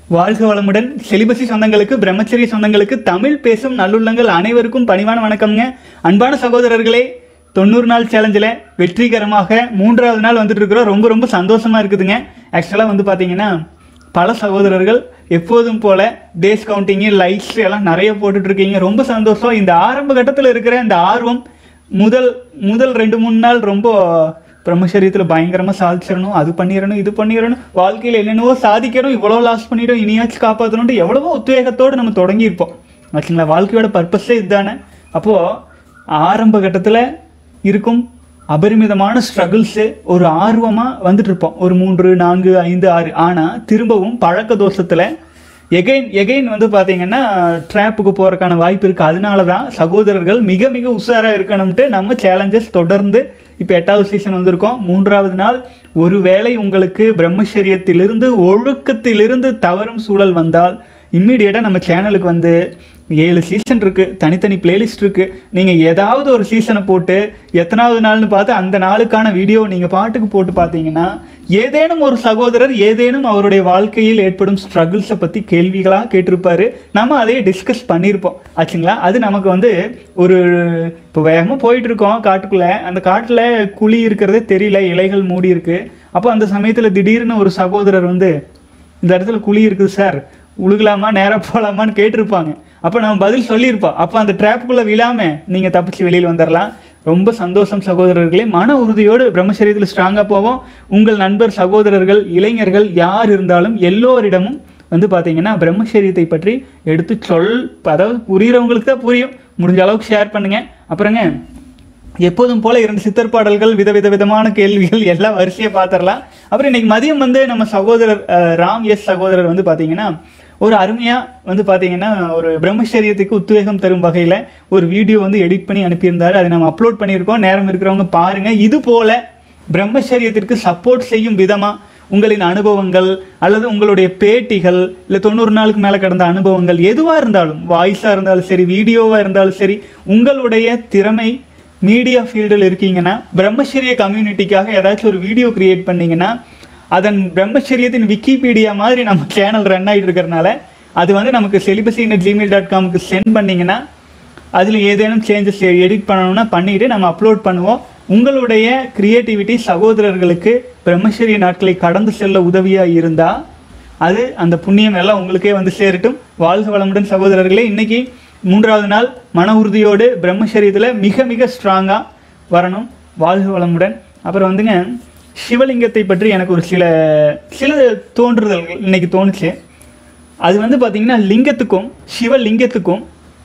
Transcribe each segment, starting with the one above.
வாழ்க வளமுடன் செலிபசி சொந்தங்களுக்கு பிரம்மச்சரிய சொந்தங்களுக்கு தமிழ் பேசும் நல்லுள்ளங்கள் அனைவருக்கும் பணிவான வணக்கம்ங்க அன்பான சகோதரர்களே தொண்ணூறு நாள் சேலஞ்சில் வெற்றிகரமாக மூன்றாவது நாள் வந்துட்டு இருக்கிறோம் ரொம்ப ரொம்ப சந்தோஷமா இருக்குதுங்க ஆக்சுவலாக வந்து பார்த்தீங்கன்னா பல சகோதரர்கள் எப்போதும் போல டேஸ் கவுண்டிங்கு லைக்ஸ் எல்லாம் நிறைய போட்டுட்டு இருக்கீங்க ரொம்ப சந்தோஷம் இந்த ஆரம்ப கட்டத்தில் இருக்கிற இந்த ஆர்வம் முதல் முதல் ரெண்டு மூணு நாள் ரொம்ப பிரம்மச்சரியத்தில் பயங்கரமாக சாதிச்சிடணும் அது பண்ணிடணும் இது பண்ணிடணும் வாழ்க்கையில் என்னென்னவோ சாதிக்கணும் இவ்வளோ லாஸ் பண்ணிடும் இனியாச்சும் காப்பாற்றணும்ட்டு எவ்வளவோ உத்வேகத்தோடு நம்ம தொடங்கியிருப்போம் ஆச்சுங்களா வாழ்க்கையோட பர்பஸே இதுதானே அப்போது ஆரம்ப கட்டத்தில் இருக்கும் அபரிமிதமான ஸ்ட்ரகிள்ஸு ஒரு ஆர்வமாக வந்துட்டு இருப்போம் ஒரு மூன்று நான்கு ஐந்து ஆறு ஆனால் திரும்பவும் பழக்க தோஷத்தில் எகைன் எகைன் வந்து பார்த்தீங்கன்னா ட்ராப்புக்கு போகிறதுக்கான வாய்ப்பு இருக்குது அதனால தான் சகோதரர்கள் மிக மிக உஷாராக இருக்கணும்ட்டு நம்ம சேலஞ்சஸ் தொடர்ந்து இப்போ எட்டாவது சீசன் வந்திருக்கோம் மூன்றாவது நாள் ஒருவேளை உங்களுக்கு பிரம்மச்சரியத்திலிருந்து ஒழுக்கத்திலிருந்து தவறும் சூழல் வந்தால் இம்மீடியட்டாக நம்ம சேனலுக்கு வந்து ஏழு சீசன் இருக்குது தனித்தனி பிளேலிஸ்ட் இருக்குது நீங்கள் ஏதாவது ஒரு சீசனை போட்டு எத்தனாவது நாள்னு பார்த்து அந்த நாளுக்கான வீடியோ நீங்கள் பாட்டுக்கு போட்டு பார்த்தீங்கன்னா ஏதேனும் ஒரு சகோதரர் ஏதேனும் அவருடைய வாழ்க்கையில் ஏற்படும் ஸ்ட்ரகிள்ஸை பற்றி கேள்விகளாக கேட்டிருப்பாரு நம்ம அதையே டிஸ்கஸ் பண்ணியிருப்போம் ஆச்சுங்களா அது நமக்கு வந்து ஒரு இப்போ வேகமாக போயிட்டு இருக்கோம் காட்டுக்குள்ளே அந்த காட்டில் குழி இருக்கிறதே தெரியல இலைகள் மூடி இருக்கு அப்போ அந்த சமயத்தில் திடீர்னு ஒரு சகோதரர் வந்து இந்த இடத்துல குழி இருக்குது சார் உழுகலாமா நேராக போகலாமான்னு கேட்டிருப்பாங்க அப்போ நம்ம பதில் சொல்லியிருப்போம் அப்போ அந்த ட்ராப்புக்குள்ளே விழாமல் நீங்கள் தப்பிச்சு வெளியில் வந்துடலாம் ரொம்ப சந்தோஷம் சகோதரர்களே மன உறுதியோடு பிரம்மச்சரியத்தில் ஸ்ட்ராங்காக போவோம் உங்கள் நண்பர் சகோதரர்கள் இளைஞர்கள் யார் இருந்தாலும் எல்லோரிடமும் வந்து பார்த்தீங்கன்னா பிரம்மச்சரியத்தை பற்றி எடுத்து சொல் அதாவது புரிகிறவங்களுக்கு தான் புரியும் முடிஞ்ச அளவுக்கு ஷேர் பண்ணுங்க அப்புறங்க எப்போதும் போல இரண்டு சித்தர் பாடல்கள் விதவித விதமான கேள்விகள் எல்லாம் வரிசையை பார்த்துடலாம் அப்புறம் இன்னைக்கு மதியம் வந்து நம்ம சகோதரர் அஹ், ராம் எஸ் சகோதரர் வந்து பார்த்தீங்கன்னா ஒரு அருமையாக வந்து பார்த்தீங்கன்னா ஒரு பிரம்மச்சரியத்துக்கு உத்வேகம் தரும் வகையில் ஒரு வீடியோ வந்து எடிட் பண்ணி அனுப்பியிருந்தாரு அதை நம்ம அப்லோட் பண்ணியிருக்கோம் நேரம் இருக்கிறவங்க பாருங்க இது போல பிரம்மச்சரியத்திற்கு சப்போர்ட் செய்யும் விதமாக உங்களின் அனுபவங்கள் அல்லது உங்களுடைய பேட்டிகள் இல்லை தொண்ணூறு நாளுக்கு மேலே கடந்த அனுபவங்கள் எதுவாக இருந்தாலும் வாய்ஸாக இருந்தாலும் சரி வீடியோவாக இருந்தாலும் சரி உங்களுடைய திறமை மீடியா ஃபீல்டில் இருக்கீங்கன்னா பிரம்மச்சரிய கம்யூனிட்டிக்காக ஏதாச்சும் ஒரு வீடியோ கிரியேட் பண்ணீங்கன்னா அதன் பிரம்மச்சரியத்தின் விக்கிபீடியா மாதிரி நம்ம சேனல் ரன் ஆகிட்டு இருக்கிறனால அது வந்து நமக்கு செலிபசி ஜிமெயில் டாட் காமுக்கு சென்ட் பண்ணிங்கன்னா அதில் ஏதேனும் சேஞ்சஸ் எடிட் பண்ணணும்னா பண்ணிட்டு நம்ம அப்லோட் பண்ணுவோம் உங்களுடைய கிரியேட்டிவிட்டி சகோதரர்களுக்கு பிரம்மச்சரிய நாட்களை கடந்து செல்ல உதவியாக இருந்தால் அது அந்த புண்ணியம் எல்லாம் உங்களுக்கே வந்து சேரட்டும் வாழ்க வளமுடன் சகோதரர்களே இன்னைக்கு மூன்றாவது நாள் மன உறுதியோடு பிரம்மச்சரியத்தில் மிக மிக ஸ்ட்ராங்காக வரணும் வாழ்க வளமுடன் அப்புறம் வந்துங்க சிவலிங்கத்தை பற்றி எனக்கு ஒரு சில சில தோன்றுதல்கள் இன்னைக்கு தோணுச்சு அது வந்து பார்த்தீங்கன்னா லிங்கத்துக்கும் சிவலிங்கத்துக்கும்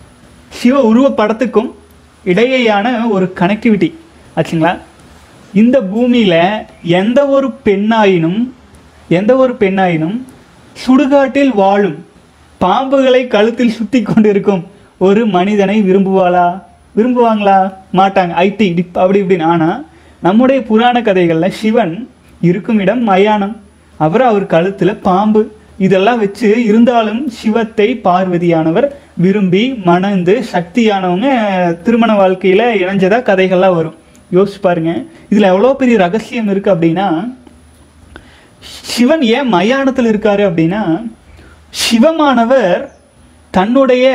சிவ உருவ படத்துக்கும் இடையேயான ஒரு கனெக்டிவிட்டி ஆச்சுங்களா இந்த பூமியில் எந்த ஒரு பெண்ணாயினும் எந்த ஒரு பெண்ணாயினும் சுடுகாட்டில் வாழும் பாம்புகளை கழுத்தில் சுத்தி கொண்டிருக்கும் ஒரு மனிதனை விரும்புவாளா விரும்புவாங்களா மாட்டாங்க ஐடி டிப் அப்படி இப்படின்னு ஆனால் நம்முடைய புராண கதைகளில் சிவன் இருக்கும் இடம் மயானம் அப்புறம் அவர் கழுத்தில் பாம்பு இதெல்லாம் வச்சு இருந்தாலும் சிவத்தை பார்வதியானவர் விரும்பி மணந்து சக்தியானவங்க திருமண வாழ்க்கையில் இணைஞ்சதா கதைகள்லாம் வரும் யோசிச்சு பாருங்க இதில் எவ்வளோ பெரிய ரகசியம் இருக்குது அப்படின்னா சிவன் ஏன் மயானத்தில் இருக்காரு அப்படின்னா சிவமானவர் தன்னுடைய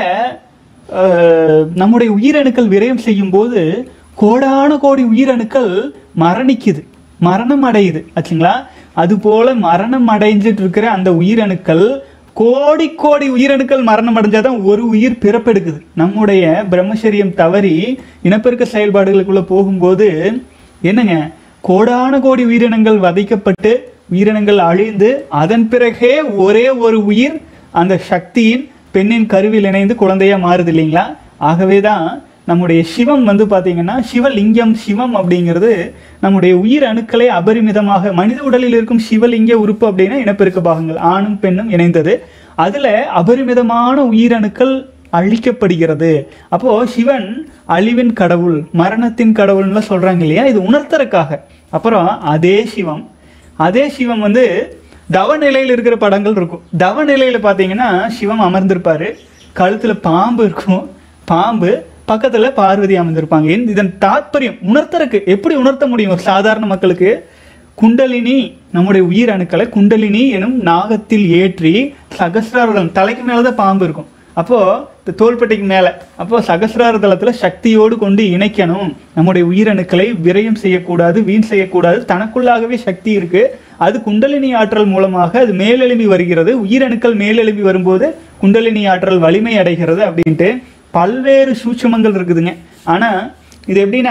அஹ், நம்முடைய உயிரணுக்கள் விரயம் செய்யும் போது கோடான கோடி உயிரணுக்கள் மரணிக்குது மரணம் அடையுது ஆச்சுங்களா அதுபோல மரணம் அடைஞ்சிட்டு இருக்கிற அந்த உயிரணுக்கள் கோடி கோடி உயிரணுக்கள் மரணம் அடைஞ்சாதான் ஒரு உயிர் பிறப்பெடுக்குது நம்முடைய பிரம்மச்சரியம் தவறி இனப்பெருக்க செயல்பாடுகளுக்குள்ள போகும்போது என்னங்க கோடான கோடி உயிரினங்கள் வதைக்கப்பட்டு உயிரினங்கள் அழிந்து அதன் பிறகே ஒரே ஒரு உயிர் அந்த சக்தியின் பெண்ணின் கருவில் இணைந்து குழந்தையா மாறுது இல்லைங்களா ஆகவே தான் நம்முடைய சிவம் வந்து பார்த்தீங்கன்னா சிவலிங்கம் சிவம் அப்படிங்கிறது நம்முடைய உயிர் அணுக்களை அபரிமிதமாக மனித உடலில் இருக்கும் சிவலிங்க உறுப்பு அப்படின்னா இனப்பெருக்க பாகங்கள் ஆணும் பெண்ணும் இணைந்தது அதில் அபரிமிதமான உயிரணுக்கள் அழிக்கப்படுகிறது அப்போ சிவன் அழிவின் கடவுள் மரணத்தின் கடவுள்னு சொல்றாங்க இல்லையா இது உணர்த்தறக்காக அப்புறம் அதே சிவம் அதே சிவம் வந்து தவ நிலையில் இருக்கிற படங்கள் இருக்கும் தவ நிலையில பார்த்தீங்கன்னா சிவம் அமர்ந்திருப்பாரு கழுத்துல பாம்பு இருக்கும் பாம்பு பக்கத்துல பார்வதி அமர்ந்திருப்பாங்க இந்த- இதன் தாத்பரியம் உணர்த்தறக்கு எப்படி உணர்த்த முடியும் ஒரு சாதாரண மக்களுக்கு குண்டலினி நம்முடைய உயிர் அணுக்களை குண்டலினி எனும் நாகத்தில் ஏற்றி சகசிராரதம் தலைக்கு மேலதான் பாம்பு இருக்கும் அப்போ இந்த தோள்பட்டைக்கு மேல அப்போ சகசிரார தளத்துல சக்தியோடு கொண்டு இணைக்கணும் நம்முடைய உயிரணுக்களை விரயம் செய்யக்கூடாது வீண் செய்யக்கூடாது தனக்குள்ளாகவே சக்தி இருக்கு அது குண்டலினி ஆற்றல் மூலமாக அது மேலெழும்பி வருகிறது உயிரணுக்கள் மேலெழும்பி வரும்போது குண்டலினி ஆற்றல் வலிமை அடைகிறது அப்படின்ட்டு பல்வேறு சூட்சமங்கள் இருக்குதுங்க ஆனா இது எப்படின்னா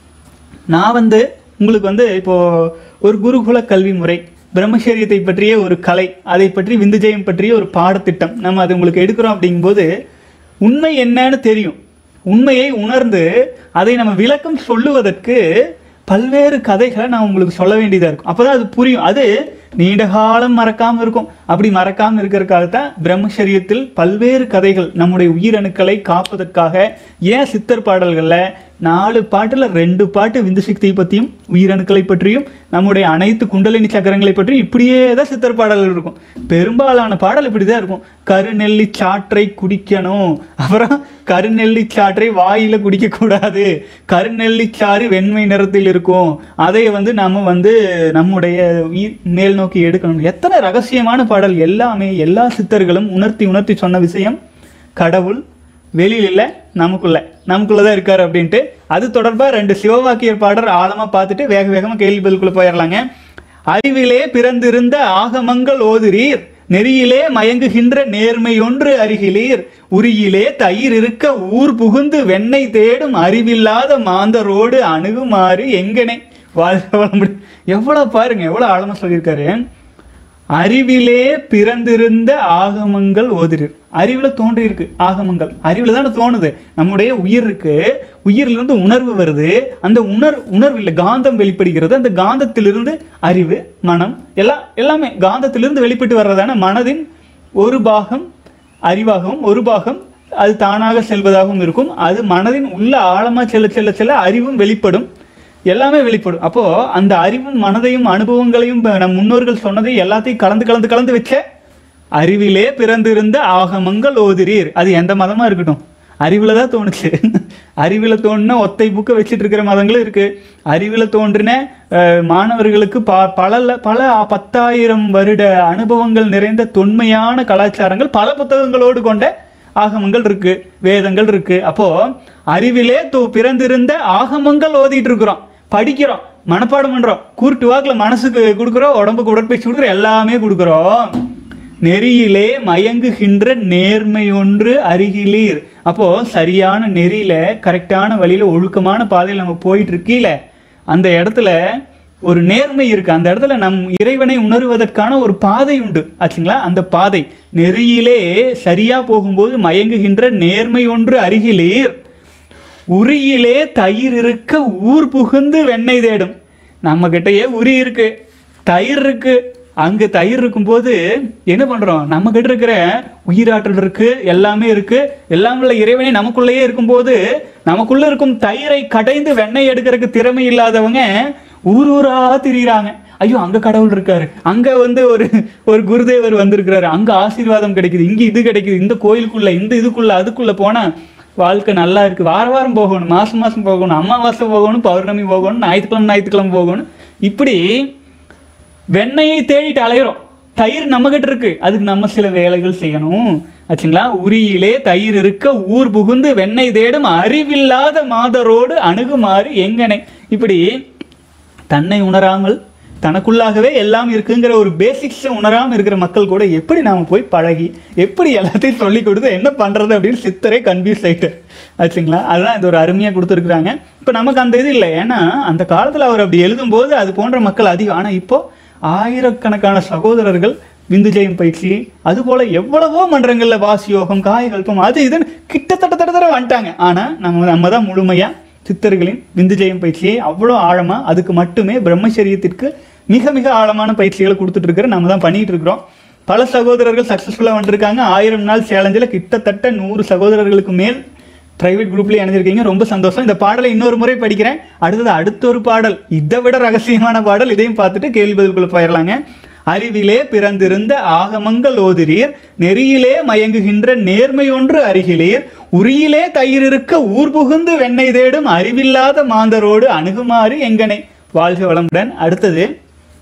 நான் வந்து உங்களுக்கு வந்து இப்போ ஒரு குருகுல கல்வி முறை பிரம்மச்சரியத்தை பற்றிய ஒரு கலை அதை பற்றி விந்துஜயம் பற்றிய ஒரு பாடத்திட்டம் நம்ம அதை உங்களுக்கு எடுக்கிறோம் அப்படிங்கும்போது உண்மை என்னன்னு தெரியும் உண்மையை உணர்ந்து அதை நம்ம விளக்கம் சொல்லுவதற்கு பல்வேறு கதைகளை நான் உங்களுக்கு சொல்ல வேண்டியதா இருக்கும் அப்பதான் அது புரியும் அது நீண்ட காலம் மறக்காம இருக்கும் அப்படி மறக்காம இருக்கிறதுக்காக தான் பிரம்மச்சரியத்தில் பல்வேறு கதைகள் நம்முடைய உயிரணுக்களை காப்பதற்காக ஏன் சித்தர் பாடல்கள்ல நாலு பாட்டுல ரெண்டு பாட்டு விந்து சக்தியை பத்தியும் உயிரணுக்களை பற்றியும் நம்முடைய அனைத்து குண்டலினி சக்கரங்களை பற்றியும் இப்படியே தான் சித்தர் பாடல்கள் இருக்கும் பெரும்பாலான பாடல் இப்படிதான் இருக்கும் கருநெல்லி சாற்றை குடிக்கணும் அப்புறம் கருநெல்லி சாற்றை வாயில குடிக்க கூடாது கருநெல்லி சாறு வெண்மை நிறத்தில் இருக்கும் அதை வந்து நம்ம வந்து நம்முடைய உயிர் மேல் நோக்கி எடுக்கணும் எத்தனை ரகசியமான பாடல் எல்லாமே எல்லா சித்தர்களும் உணர்த்தி உணர்த்தி சொன்ன விஷயம் கடவுள் வெளியில் இல்லை நமக்குள்ள நமக்குள்ள தான் இருக்காரு அப்படின்ட்டு அது தொடர்பா ரெண்டு சிவவாக்கியர் பாடல் ஆழமா பார்த்துட்டு வேக வேகமா கேள்வி பதிலுக்குள்ள போயிடலாங்க அறிவிலே பிறந்திருந்த ஆகமங்கள் ஓதுரீர் நெறியிலே மயங்குகின்ற நேர்மை ஒன்று அருகிலீர் உரியிலே தயிர் இருக்க ஊர் புகுந்து வெண்ணெய் தேடும் அறிவில்லாத மாந்தரோடு அணுகுமாறு எங்கனே வாழ்க வளமுடன் எவ்வளவு பாருங்க எவ்வளவு ஆழமா சொல்லியிருக்காரு அறிவிலே பிறந்திருந்த ஆகமங்கள் ஓதிரு அறிவுல தோன்றி இருக்கு ஆகமங்கள் அறிவுல தானே தோணுது நம்முடைய உயிருக்கு உயிரிலிருந்து உணர்வு வருது அந்த உணர் உணர்வு இல்லை காந்தம் வெளிப்படுகிறது அந்த காந்தத்திலிருந்து அறிவு மனம் எல்லாம் எல்லாமே காந்தத்திலிருந்து வெளிப்பட்டு வர்றதான மனதின் ஒரு பாகம் அறிவாகவும் ஒரு பாகம் அது தானாக செல்வதாகவும் இருக்கும் அது மனதின் உள்ள ஆழமா செல்ல செல்ல செல்ல அறிவும் வெளிப்படும் எல்லாமே வெளிப்படும் அப்போ அந்த அறிவும் மனதையும் அனுபவங்களையும் இப்ப நம் முன்னோர்கள் சொன்னதை எல்லாத்தையும் கலந்து கலந்து கலந்து வச்ச அறிவிலே பிறந்திருந்த ஆகமங்கள் ஓதிரீர் அது எந்த மதமா இருக்கட்டும் அறிவுல தான் தோணுச்சு அறிவுல தோணுன ஒத்தை புக்கை வச்சுட்டு இருக்கிற மதங்களும் இருக்கு அறிவுல தோன்றின அஹ், மாணவர்களுக்கு ப பல பல பத்தாயிரம் வருட அனுபவங்கள் நிறைந்த தொன்மையான கலாச்சாரங்கள் பல புத்தகங்களோடு கொண்ட ஆகமங்கள் இருக்கு வேதங்கள் இருக்கு அப்போ அறிவிலே தோ பிறந்திருந்த ஆகமங்கள் ஓதிட்டு இருக்கிறோம் படிக்கிறோம் மனப்பாடம் பண்றோம் கூர்ட்டு வாக்குல மனசுக்கு கொடுக்குறோம் உடம்புக்கு உடற்பயிற்சி கொடுக்குறோம் எல்லாமே கொடுக்குறோம் நெறியிலே மயங்குகின்ற நேர்மை ஒன்று அருகிலீர் அப்போ சரியான நெறியில கரெக்டான வழியில ஒழுக்கமான பாதையில் நம்ம போயிட்டு இருக்கீல அந்த இடத்துல ஒரு நேர்மை இருக்கு அந்த இடத்துல நம் இறைவனை உணர்வதற்கான ஒரு பாதை உண்டு ஆச்சுங்களா அந்த பாதை நெறியிலே சரியா போகும்போது மயங்குகின்ற நேர்மை ஒன்று அருகிலீர் உரியிலே தயிர் இருக்க ஊர் புகுந்து வெண்ணெய் தேடும் நம்ம கிட்டயே உரி இருக்கு தயிர் இருக்கு அங்க தயிர் இருக்கும்போது என்ன பண்றோம் நம்ம கிட்ட இருக்கிற உயிராற்றல் இருக்கு எல்லாமே இருக்கு எல்லாம் உள்ள இறைவனை நமக்குள்ளேயே இருக்கும்போது நமக்குள்ள இருக்கும் தயிரை கடைந்து வெண்ணெய் எடுக்கிறதுக்கு திறமை இல்லாதவங்க ஊர் ஊரா திரியிறாங்க ஐயோ அங்க கடவுள் இருக்காரு அங்க வந்து ஒரு ஒரு குருதேவர் வந்திருக்கிறாரு அங்க ஆசீர்வாதம் கிடைக்குது இங்க இது கிடைக்குது இந்த கோயிலுக்குள்ள இந்த இதுக்குள்ள அதுக்குள்ள போனா வாழ்க்கை நல்லா இருக்கு வார வாரம் போகணும் மாசம் மாசம் போகணும் அமாவாசை போகணும் பௌர்ணமி போகணும் ஞாயிற்றுக்கிழமை ஞாயிற்றுக்கிழமை போகணும் இப்படி வெண்ணெயை தேடிட்டு அலையிறோம் தயிர் நம்ம கிட்ட இருக்கு அதுக்கு நம்ம சில வேலைகள் செய்யணும் ஆச்சுங்களா உரியிலே தயிர் இருக்க ஊர் புகுந்து வெண்ணெய் தேடும் அறிவில்லாத மாதரோடு அணுகுமாறு எங்கனை இப்படி தன்னை உணராமல் தனக்குள்ளாகவே எல்லாம் இருக்குங்கிற ஒரு பேசிக்ஸ் உணராம இருக்கிற மக்கள் கூட எப்படி நாம போய் பழகி எப்படி எல்லாத்தையும் சொல்லி கொடுத்து என்ன பண்றது அப்படின்னு சித்தரே கன்ஃபியூஸ் ஆயிட்டு ஆச்சுங்களா அதுதான் இது ஒரு அருமையா கொடுத்துருக்குறாங்க இப்போ நமக்கு அந்த இது இல்லை ஏன்னா அந்த காலத்துல அவர் அப்படி எழுதும்போது அது போன்ற மக்கள் அதிகம் ஆனா இப்போ ஆயிரக்கணக்கான சகோதரர்கள் விந்து ஜெயம் பயிற்சி அது போல எவ்வளவோ மன்றங்கள்ல வாசி யோகம் காயகல்பம் அது இதுன்னு கிட்டத்தட்ட தட தடவை வந்துட்டாங்க ஆனா நம்ம நம்ம தான் முழுமையா சித்தர்களின் விந்து ஜெயம் பயிற்சியை அவ்வளோ ஆழமா அதுக்கு மட்டுமே பிரம்மச்சரியத்திற்கு மிக மிக ஆழமான பயிற்சிகளை கொடுத்துட்டு இருக்கிற நம்ம தான் பண்ணிட்டு இருக்கிறோம் பல சகோதரர்கள் சக்ஸஸ்ஃபுல்லாக வந்திருக்காங்க ஆயிரம் நாள் சேலஞ்சில் கிட்டத்தட்ட நூறு சகோதரர்களுக்கு மேல் பிரைவேட் குரூப்லேயே இணைஞ்சிருக்கீங்க ரொம்ப சந்தோஷம் இந்த பாடலை இன்னொரு முறை படிக்கிறேன் அடுத்தது அடுத்த ஒரு பாடல் இதை விட ரகசியமான பாடல் இதையும் பார்த்துட்டு கேள்வி பதிலுக்குள்ள போயிடலாங்க அறிவிலே பிறந்திருந்த ஆகமங்கள் ஓதிரீர் நெறியிலே மயங்குகின்ற நேர்மை ஒன்று அருகிலீர் உரியிலே தயிர் இருக்க ஊர் புகுந்து வெண்ணெய் தேடும் அறிவில்லாத மாந்தரோடு அணுகுமாறு எங்கனை வாழ்க வளமுடன் அடுத்தது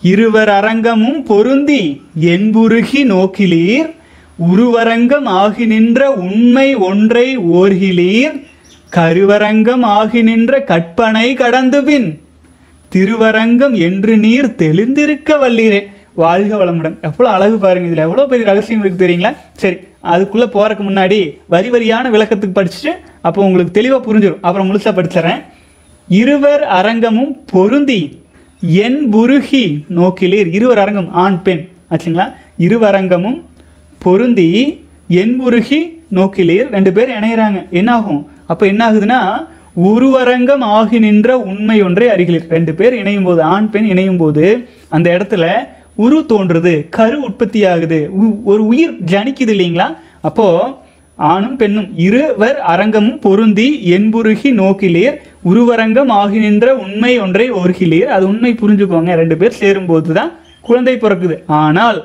இருவர் அரங்கமும் பொருந்தி என்புருகி நோக்கிலீர் உருவரங்கம் ஆகி நின்ற உண்மை ஒன்றை ஓர்கிலீர் கருவரங்கம் ஆகி நின்ற கற்பனை கடந்து பின் திருவரங்கம் என்று நீர் தெளிந்திருக்க வல்லீரே வாழ்க வளமுடன் எவ்வளோ அழகு பாருங்க இதில் எவ்வளோ பெரிய ரகசியம் இருக்கு தெரியுங்களா சரி அதுக்குள்ளே போகிறதுக்கு முன்னாடி வரி வரியான விளக்கத்துக்கு படிச்சுட்டு அப்போ உங்களுக்கு தெளிவாக புரிஞ்சிடும் அப்புறம் முழுசாக படிச்சிடறேன் இருவர் அரங்கமும் பொருந்தி என் புருகி நோக்கிலீர் இருவர் அரங்கம் ஆண் பெண் ஆச்சுங்களா இருவரங்கமும் பொருந்தி என் புருகி நோக்கிலீர் ரெண்டு பேர் இணையறாங்க என்ன ஆகும் அப்போ என்ன ஆகுதுன்னா உருவரங்கம் ஆகி நின்ற உண்மை ஒன்றை அறிகிறீர் ரெண்டு பேர் இணையும் போது ஆண் பெண் இணையும் போது அந்த இடத்துல உரு தோன்றுது கரு உற்பத்தி ஆகுது உ- ஒரு உயிர் ஜனிக்குது இல்லைங்களா அப்போ ஆணும் பெண்ணும் இருவர் அரங்கமும் பொருந்தி என்புருகி நோக்கிலீர் உருவரங்கம் ஆகி நின்ற உண்மை ஒன்றை ஒருகிலீர் அது உண்மை புரிஞ்சுக்கோங்க ரெண்டு பேர் சேரும்போது தான் குழந்தை பிறக்குது ஆனால்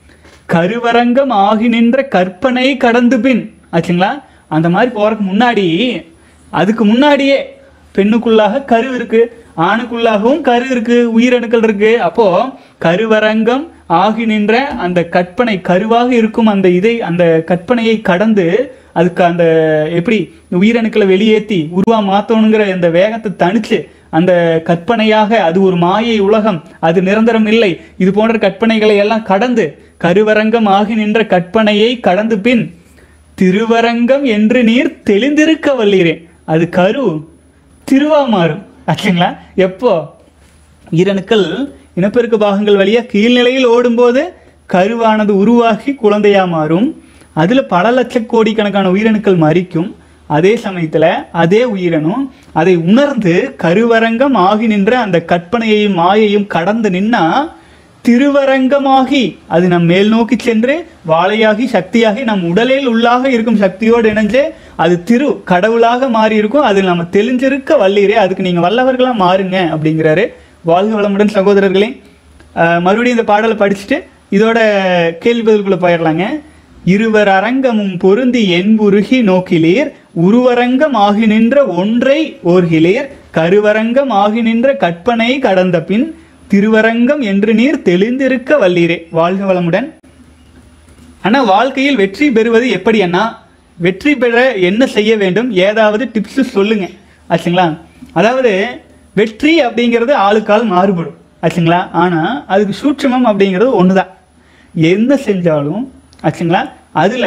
கருவரங்கம் ஆகி நின்ற கற்பனை கடந்து பின் ஆச்சுங்களா அந்த மாதிரி போறதுக்கு முன்னாடி அதுக்கு முன்னாடியே பெண்ணுக்குள்ளாக கரு இருக்கு ஆணுக்குள்ளாகவும் கரு இருக்கு உயிரணுக்கள் இருக்கு அப்போ கருவரங்கம் ஆகி நின்ற அந்த கற்பனை கருவாக இருக்கும் அந்த இதை அந்த கற்பனையை கடந்து அதுக்கு அந்த எப்படி உயிரணுக்களை வெளியேற்றி உருவா மாத்தணுங்கிற அந்த வேகத்தை தணிச்சு அந்த கற்பனையாக அது ஒரு மாயை உலகம் அது நிரந்தரம் இல்லை இது போன்ற கற்பனைகளை எல்லாம் கடந்து கருவரங்கம் ஆகி நின்ற கற்பனையை கடந்து பின் திருவரங்கம் என்று நீர் தெளிந்திருக்க வல்லீரேன் அது கரு திருவா மாறும் ஆச்சுங்களா எப்போ ஈரணுக்கள் இனப்பெருக்க பாகங்கள் வழியா கீழ்நிலையில் ஓடும்போது கருவானது உருவாகி குழந்தையா மாறும் அதுல பல லட்சக்கோடிக்கணக்கான உயிரணுக்கள் மறிக்கும் அதே சமயத்துல அதே உயிரணும் அதை உணர்ந்து கருவரங்கம் ஆகி நின்ற அந்த கற்பனையையும் மாயையும் கடந்து நின்னா திருவரங்கமாகி அது நம் மேல் நோக்கி சென்று வாழையாகி சக்தியாகி நம் உடலில் உள்ளாக இருக்கும் சக்தியோடு இணைஞ்சு அது திரு கடவுளாக மாறி இருக்கும் அதில் நம்ம தெளிஞ்சிருக்க வல்லீரே அதுக்கு நீங்க வல்லவர்களா மாறுங்க அப்படிங்கிறாரு வாழ்க வளமுடன் சகோதரர்களே அஹ், மறுபடியும் இந்த பாடலை படிச்சுட்டு இதோட கேள்வி பதிலுக்குள்ள போயிடலாங்க இருவர் அரங்கமும் பொருந்தி என்புருகி நோக்கிலீர் உருவரங்கம் ஆகி நின்ற ஒன்றை ஓர்கிலீர் கருவரங்கம் ஆகி நின்ற கற்பனை கடந்த பின் திருவரங்கம் என்று நீர் தெளிந்திருக்க வல்லீரே வாழ்க வளமுடன் ஆனா வாழ்க்கையில் வெற்றி பெறுவது எப்படி அண்ணா வெற்றி பெற என்ன செய்ய வேண்டும் ஏதாவது டிப்ஸ் சொல்லுங்க ஆச்சுங்களா அதாவது வெற்றி அப்படிங்கிறது ஆளுக்கால் மாறுபடும் ஆச்சுங்களா ஆனா அதுக்கு சூட்சமம் அப்படிங்கிறது ஒண்ணுதான் என்ன செஞ்சாலும் ஆச்சுங்களா அதுல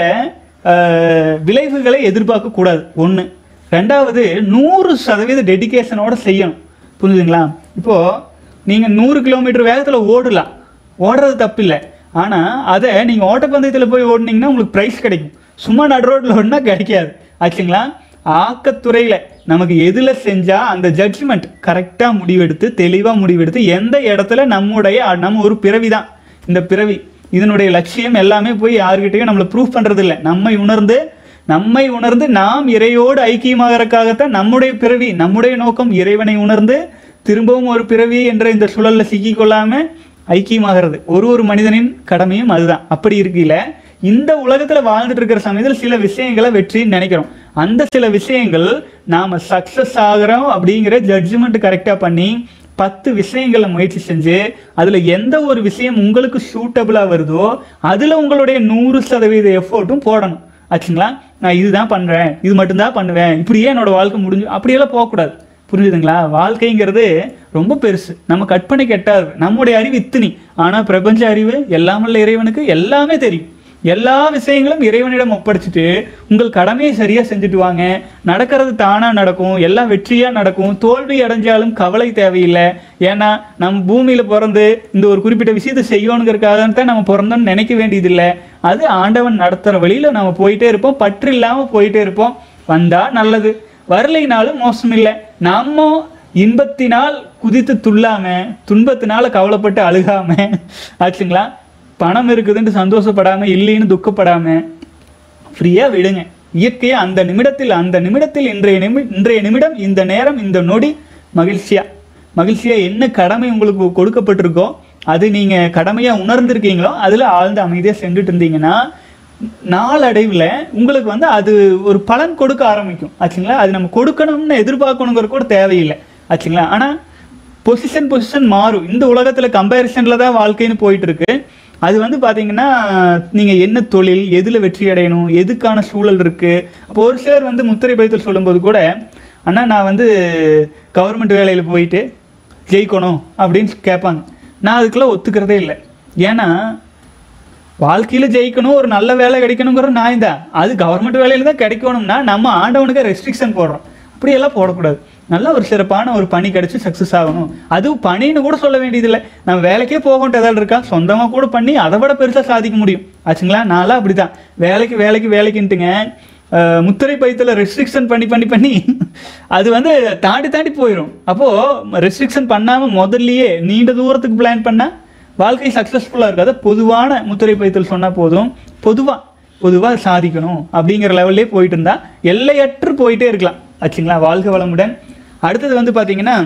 ஆஹ், விளைவுகளை எதிர்பார்க்க கூடாது ஒண்ணு ரெண்டாவது நூறு சதவீத டெடிகேஷனோட செய்யணும் புரிஞ்சுதுங்களா இப்போ நீங்க நூறு கிலோமீட்டர் வேகத்துல ஓடலாம் ஓடுறது தப்பில்லை ஆனா அதை நீங்க ஓட்டப்பந்தயத்துல போய் ஓடுனீங்கன்னா உங்களுக்கு பிரைஸ் கிடைக்கும் சும்மா நடு ரோட்ல ஓடினா கிடைக்காது ஆச்சுங்களா ஆக்கத்துறையில நமக்கு எதுல செஞ்சா அந்த ஜட்ஜ்மெண்ட் கரெக்டா முடிவெடுத்து தெளிவா முடிவெடுத்து எந்த இடத்துல நம்முடைய நம்ம ஒரு பிறவி தான் இந்த பிறவி இதனுடைய லட்சியம் எல்லாமே போய் யாருக்கிட்டையும் நம்மளை ப்ரூஃப் பண்றது இல்லை நம்மை உணர்ந்து நம்மை உணர்ந்து நாம் இறையோடு ஐக்கியமாகறதுக்காகத்தான் நம்முடைய பிறவி நம்முடைய நோக்கம் இறைவனை உணர்ந்து திரும்பவும் ஒரு பிறவி என்ற இந்த சுழல்ல சிக்கிக் கொள்ளாம ஐக்கியமாகிறது ஒரு ஒரு மனிதனின் கடமையும் அதுதான் அப்படி இருக்கையில இந்த உலகத்துல வாழ்ந்துட்டு இருக்கிற சமயத்துல சில விஷயங்களை வெற்றின்னு நினைக்கிறோம் அந்த சில விஷயங்கள் நாம சக்சஸ் ஆகிறோம் அப்படிங்கிற ஜட்ஜ்மெண்ட் கரெக்டா பண்ணி பத்து விஷயங்களை முயற்சி செஞ்சு அதுல எந்த ஒரு விஷயம் உங்களுக்கு சூட்டபிளா வருதோ அதுல உங்களுடைய நூறு சதவீத எஃபோர்ட்டும் போடணும் ஆச்சுங்களா நான் இதுதான் பண்றேன் இது மட்டும்தான் பண்ணுவேன் இப்படியே என்னோட வாழ்க்கை முடிஞ்சு அப்படியெல்லாம் போகக்கூடாது புரிஞ்சுதுங்களா வாழ்க்கைங்கிறது ரொம்ப பெருசு நம்ம கற்பனை கெட்டாது நம்முடைய அறிவு இத்தினி ஆனா பிரபஞ்ச அறிவு எல்லாம் வல்ல இறைவனுக்கு எல்லாமே தெரியும் எல்லா விஷயங்களும் இறைவனிடம் ஒப்படைச்சிட்டு உங்கள் கடமையை சரியா செஞ்சுட்டு வாங்க நடக்கிறது தானா நடக்கும் எல்லாம் வெற்றியா நடக்கும் தோல்வி அடைஞ்சாலும் கவலை தேவையில்லை ஏன்னா நம்ம பூமியில பிறந்து இந்த ஒரு குறிப்பிட்ட விஷயத்தை செய்யணுங்கிறதுக்காக தான் நம்ம பிறந்தோம்னு நினைக்க வேண்டியதில்லை அது ஆண்டவன் நடத்துற வழியில நம்ம போயிட்டே இருப்போம் பற்று இல்லாம போயிட்டே இருப்போம் வந்தா நல்லது வரலைனாலும் மோசம் இல்லை நம்ம இன்பத்தினால் குதித்து துள்ளாம துன்பத்தினால கவலைப்பட்டு அழுகாம ஆச்சுங்களா பணம் இருக்குதுன்னு சந்தோஷப்படாம இல்லைன்னு துக்கப்படாம ஃப்ரீயா விடுங்க இயற்கையா அந்த நிமிடத்தில் அந்த நிமிடத்தில் இன்றைய நிமி இன்றைய நிமிடம் இந்த நேரம் இந்த நொடி மகிழ்ச்சியா மகிழ்ச்சியா என்ன கடமை உங்களுக்கு கொடுக்கப்பட்டிருக்கோ அது நீங்க கடமையா உணர்ந்திருக்கீங்களோ அதுல ஆழ்ந்த அமைதியா சென்றுட்டு இருந்தீங்கன்னா நாளடைவில் உங்களுக்கு வந்து அது ஒரு பலன் கொடுக்க ஆரம்பிக்கும் ஆச்சுங்களா அது நம்ம கொடுக்கணும்னு எதிர்பார்க்கணுங்கிற கூட தேவையில்லை ஆச்சுங்களா ஆனால் பொசிஷன் பொசிஷன் மாறும் இந்த உலகத்துல கம்பேரிசன்ல தான் வாழ்க்கைன்னு போயிட்டு இருக்கு அது வந்து பாத்தீங்கன்னா நீங்க என்ன தொழில் எதுல வெற்றி அடையணும் எதுக்கான சூழல் இருக்கு அப்போ ஒரு சிலர் வந்து முத்திரை பயத்தில் சொல்லும்போது கூட அண்ணா நான் வந்து கவர்மெண்ட் வேலையில போயிட்டு ஜெயிக்கணும் அப்படின்னு கேட்பாங்க நான் அதுக்கெல்லாம் ஒத்துக்கிறதே இல்லை ஏன்னா வாழ்க்கையில ஜெயிக்கணும் ஒரு நல்ல வேலை கிடைக்கணுங்கிற நான் தான் அது கவர்மெண்ட் வேலையில தான் கிடைக்கணும்னா நம்ம ஆண்டவனுக்கு ரெஸ்ட்ரிக்ஷன் போடுறோம் அப்படியெல்லாம் போடக்கூடாது நல்ல ஒரு சிறப்பான ஒரு பணி கிடைச்சு சக்ஸஸ் ஆகணும் அதுவும் பணின்னு கூட சொல்ல வேண்டியதில்லை நம்ம வேலைக்கே போகணும் ஏதாவது இருக்கா சொந்தமாக கூட பண்ணி அதை விட பெருசாக சாதிக்க முடியும் ஆச்சுங்களா நான்லாம் அப்படிதான் வேலைக்கு வேலைக்கு வேலைக்குன்ட்டுங்க அஹ், முத்திரை பயத்தில் ரெஸ்ட்ரிக்ஷன் பண்ணி பண்ணி பண்ணி அது வந்து தாண்டி தாண்டி போயிடும் அப்போது ரெஸ்ட்ரிக்ஷன் பண்ணாமல் முதல்லயே நீண்ட தூரத்துக்கு பிளான் பண்ணால் வாழ்க்கை சக்ஸஸ்ஃபுல்லாக இருக்காது பொதுவான முத்திரை பயத்தில் சொன்னால் போதும் பொதுவாக பொதுவாக சாதிக்கணும் அப்படிங்கிற லெவல்லே போயிட்டு இருந்தா எல்லையற்று போயிட்டே இருக்கலாம் ஆச்சுங்களா வாழ்க வளமுடன் அடுத்தது வந்து பார்த்தீங்கன்னா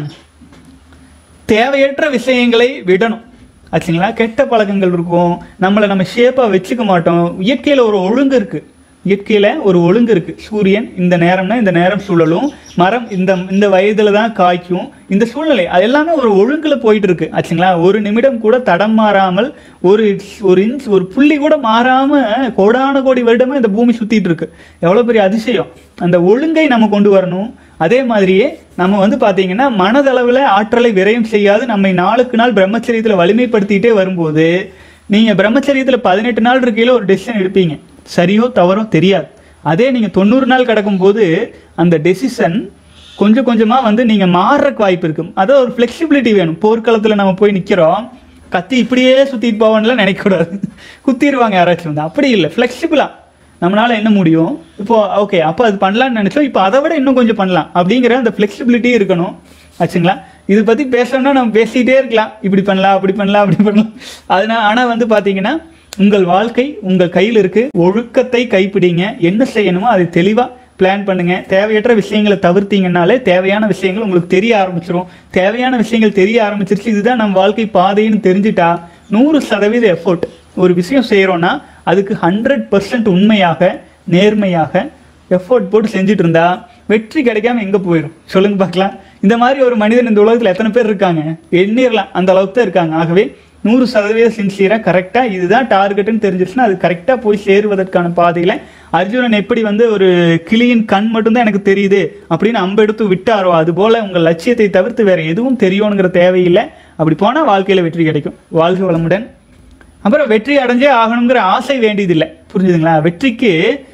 தேவையற்ற விஷயங்களை விடணும் ஆச்சுங்களா கெட்ட பழக்கங்கள் இருக்கும் நம்மளை நம்ம ஷேப்பாக வச்சுக்க மாட்டோம் இயற்கையில் ஒரு ஒழுங்கு இருக்கு இயற்கையில் ஒரு ஒழுங்கு இருக்கு சூரியன் இந்த நேரம்னா இந்த நேரம் சுழலும் மரம் இந்த இந்த வயதில் தான் காய்க்கும் இந்த சூழ்நிலை அது எல்லாமே ஒரு ஒழுங்குல போயிட்டு இருக்கு ஆச்சுங்களா ஒரு நிமிடம் கூட தடம் மாறாமல் ஒரு ஒரு இன்ச் ஒரு புள்ளி கூட மாறாம கோடான கோடி வருடமா இந்த பூமி சுத்திட்டு இருக்கு எவ்வளவு பெரிய அதிசயம் அந்த ஒழுங்கை நம்ம கொண்டு வரணும் அதே மாதிரியே நம்ம வந்து பாத்தீங்கன்னா மனதளவில் ஆற்றலை விரயம் செய்யாது நம்மை நாளுக்கு நாள் பிரம்மச்சரியத்தில் வலிமைப்படுத்திட்டே வரும்போது நீங்க பிரம்மச்சரியத்தில் பதினெட்டு நாள் இருக்கையில ஒரு டெசிஷன் எடுப்பீங்க சரியோ தவறோ தெரியாது அதே நீங்க தொண்ணூறு நாள் கிடக்கும்போது அந்த டெசிஷன் கொஞ்சம் கொஞ்சமா வந்து நீங்க மாறுறக்கு வாய்ப்பு இருக்கும் அதான் ஒரு ஃப்ளெக்சிபிலிட்டி வேணும் போர்க்களத்துல நம்ம போய் நிக்கிறோம் கத்தி இப்படியே சுத்திட்டு போவான்லாம் நினைக்கக்கூடாது குத்திடுவாங்க யாராச்சும் வந்து அப்படி இல்லை ஃப்ளெக்சிபிளா நம்மளால என்ன முடியும் இப்போ ஓகே அப்போ அது பண்ணலாம்னு நினைச்சோம் இப்போ அதை விட இன்னும் கொஞ்சம் பண்ணலாம் அப்படிங்கிற அந்த ஃப்ளெக்சிபிலிட்டி இருக்கணும் ஆச்சுங்களா இது பத்தி பேசணும்னா நம்ம பேசிட்டே இருக்கலாம் இப்படி பண்ணலாம் அப்படி பண்ணலாம் அப்படி பண்ணலாம் அதனால ஆனா வந்து பாத்தீங்கன்னா உங்கள் வாழ்க்கை உங்கள் கையில் இருக்கு ஒழுக்கத்தை கைப்பிடிங்க என்ன செய்யணுமோ அதை தெளிவா பிளான் பண்ணுங்க தேவையற்ற விஷயங்களை தவிர்த்தீங்கன்னாலே தேவையான விஷயங்கள் உங்களுக்கு தெரிய ஆரம்பிச்சிரும் தேவையான விஷயங்கள் தெரிய ஆரம்பிச்சிருச்சு இதுதான் நம்ம வாழ்க்கை பாதைன்னு தெரிஞ்சுட்டா நூறு சதவீத எஃபோர்ட் ஒரு விஷயம் செய்கிறோன்னா அதுக்கு ஹண்ட்ரட் பர்சன்ட் உண்மையாக நேர்மையாக எஃபோர்ட் போட்டு செஞ்சுட்டு இருந்தா வெற்றி கிடைக்காம எங்கே போயிடும் சொல்லுங்க பார்க்கலாம் இந்த மாதிரி ஒரு மனிதன் இந்த உலகத்தில் எத்தனை பேர் இருக்காங்க எண்ணிரலாம் அந்த அளவுக்கு தான் இருக்காங்க ஆகவே நூறு சதவீதம் சின்சியராக கரெக்டாக இதுதான் டார்கெட்டுன்னு தெரிஞ்சிருச்சுன்னா அது கரெக்டாக போய் சேருவதற்கான பாதையில் அர்ஜுனன் எப்படி வந்து ஒரு கிளியின் கண் மட்டும்தான் எனக்கு தெரியுது அப்படின்னு அம்பெடுத்து விட்டாரோ அதுபோல உங்கள் லட்சியத்தை தவிர்த்து வேற எதுவும் தெரியணுங்கிற தேவையில்லை அப்படி போனால் வாழ்க்கையில் வெற்றி கிடைக்கும் வாழ்க வளமுடன் அப்புறம் வெற்றி அடைஞ்சே ஆகணுங்கிற ஆசை வேண்டியதில்லை புரிஞ்சுதுங்களா வெற்றிக்கு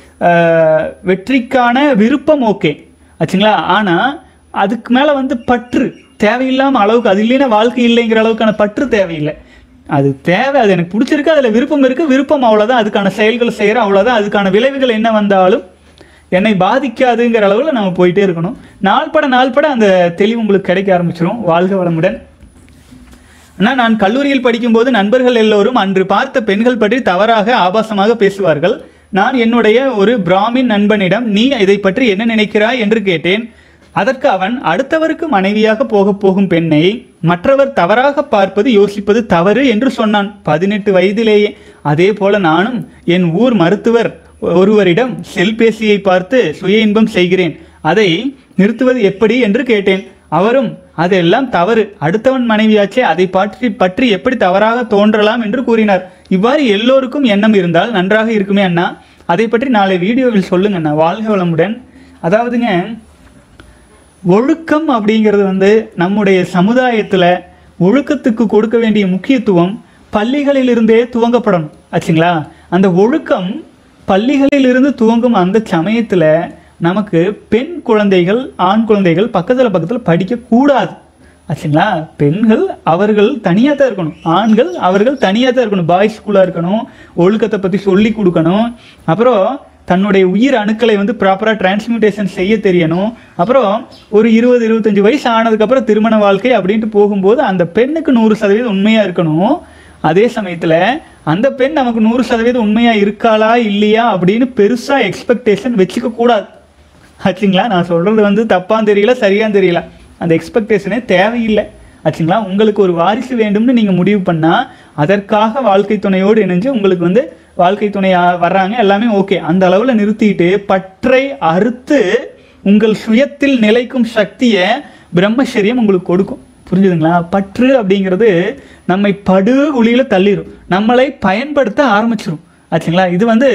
ஆஹ், வெற்றிக்கான விருப்பம் ஓகே ஆச்சுங்களா ஆனால் அதுக்கு மேலே வந்து பற்று தேவையில்லாம அளவுக்கு அது இல்லைன்னா வாழ்க்கை இல்லைங்கிற அளவுக்கான பற்று தேவையில்லை அது தேவை அது எனக்கு பிடிச்சிருக்கு அதில் விருப்பம் இருக்குது விருப்பம் அவ்வளோதான் அதுக்கான செயல்கள் செய்கிறோம் அவ்வளோதான் அதுக்கான விளைவுகள் என்ன வந்தாலும் என்னை பாதிக்காதுங்கிற அளவில் நம்ம போயிட்டே இருக்கணும் நாள்பட நாள்பட அந்த தெளிவு உங்களுக்கு கிடைக்க ஆரம்பிச்சிடும் வாழ்க வளமுடன் அண்ணா நான் கல்லூரியில் படிக்கும்போது நண்பர்கள் எல்லோரும் அன்று பார்த்த பெண்கள் பற்றி தவறாக ஆபாசமாக பேசுவார்கள் நான் என்னுடைய ஒரு பிராமின் நண்பனிடம் நீ இதை பற்றி என்ன நினைக்கிறாய் என்று கேட்டேன் அதற்கு அவன் அடுத்தவருக்கு மனைவியாக போகப் போகும் பெண்ணை மற்றவர் தவறாக பார்ப்பது யோசிப்பது தவறு என்று சொன்னான் பதினெட்டு வயதிலேயே அதே போல நானும் என் ஊர் மருத்துவர் ஒருவரிடம் செல்பேசியை பார்த்து சுய இன்பம் செய்கிறேன் அதை நிறுத்துவது எப்படி என்று கேட்டேன் அவரும் அதெல்லாம் தவறு அடுத்தவன் மனைவியாச்சே அதை பற்றி பற்றி எப்படி தவறாக தோன்றலாம் என்று கூறினார் இவ்வாறு எல்லோருக்கும் எண்ணம் இருந்தால் நன்றாக இருக்குமே அண்ணா அதை பற்றி நாளை வீடியோவில் சொல்லுங்க அண்ணா வாழ்க வளமுடன் அதாவதுங்க ஒழுக்கம் அப்படிங்கிறது வந்து நம்முடைய சமுதாயத்தில் ஒழுக்கத்துக்கு கொடுக்க வேண்டிய முக்கியத்துவம் பள்ளிகளிலிருந்தே துவங்கப்படணும் ஆச்சுங்களா அந்த ஒழுக்கம் பள்ளிகளிலிருந்து துவங்கும் அந்த சமயத்தில் நமக்கு பெண் குழந்தைகள் ஆண் குழந்தைகள் பக்கத்தில் பக்கத்தில் படிக்கக்கூடாது ஆச்சுங்களா பெண்கள் அவர்கள் தனியாக தான் இருக்கணும் ஆண்கள் அவர்கள் தனியாக தான் இருக்கணும் பாய்ஸ் ஸ்கூலாக இருக்கணும் ஒழுக்கத்தை பற்றி சொல்லி கொடுக்கணும் அப்புறம் தன்னுடைய உயிர் அணுக்களை வந்து ப்ராப்பராக டிரான்ஸ்மியூட்டேஷன் செய்ய தெரியணும் அப்புறம் ஒரு இருபது இருபத்தஞ்சு வயசு ஆனதுக்கப்புறம் திருமண வாழ்க்கை அப்படின்ட்டு போகும்போது அந்த பெண்ணுக்கு நூறு சதவீதம் உண்மையாக இருக்கணும் அதே சமயத்தில் அந்த பெண் நமக்கு நூறு சதவீதம் உண்மையாக இருக்காளா இல்லையா அப்படின்னு பெருசாக எக்ஸ்பெக்டேஷன் வச்சுக்க கூடாது ஆச்சுங்களா நான் சொல்கிறது வந்து தப்பான்னு தெரியல சரியான்னு தெரியல அந்த எக்ஸ்பெக்டேஷனே தேவையில்லை ஆச்சுங்களா உங்களுக்கு ஒரு வாரிசு வேண்டும்னு நீங்கள் முடிவு பண்ணால் அதற்காக வாழ்க்கை துணையோடு இணைஞ்சு உங்களுக்கு வந்து வாழ்க்கை துணை ஆ- வர்றாங்க எல்லாமே ஓகே அந்த அளவில் நிறுத்திட்டு பற்றை அறுத்து உங்கள் சுயத்தில் நிலைக்கும் சக்தியை பிரம்மச்சரியம் உங்களுக்கு கொடுக்கும் புரிஞ்சுதுங்களா பற்று அப்படிங்கிறது நம்மை படு குழியில் தள்ளிடும் நம்மளை பயன்படுத்த ஆரம்பிச்சிடும் ஆச்சுங்களா இது வந்து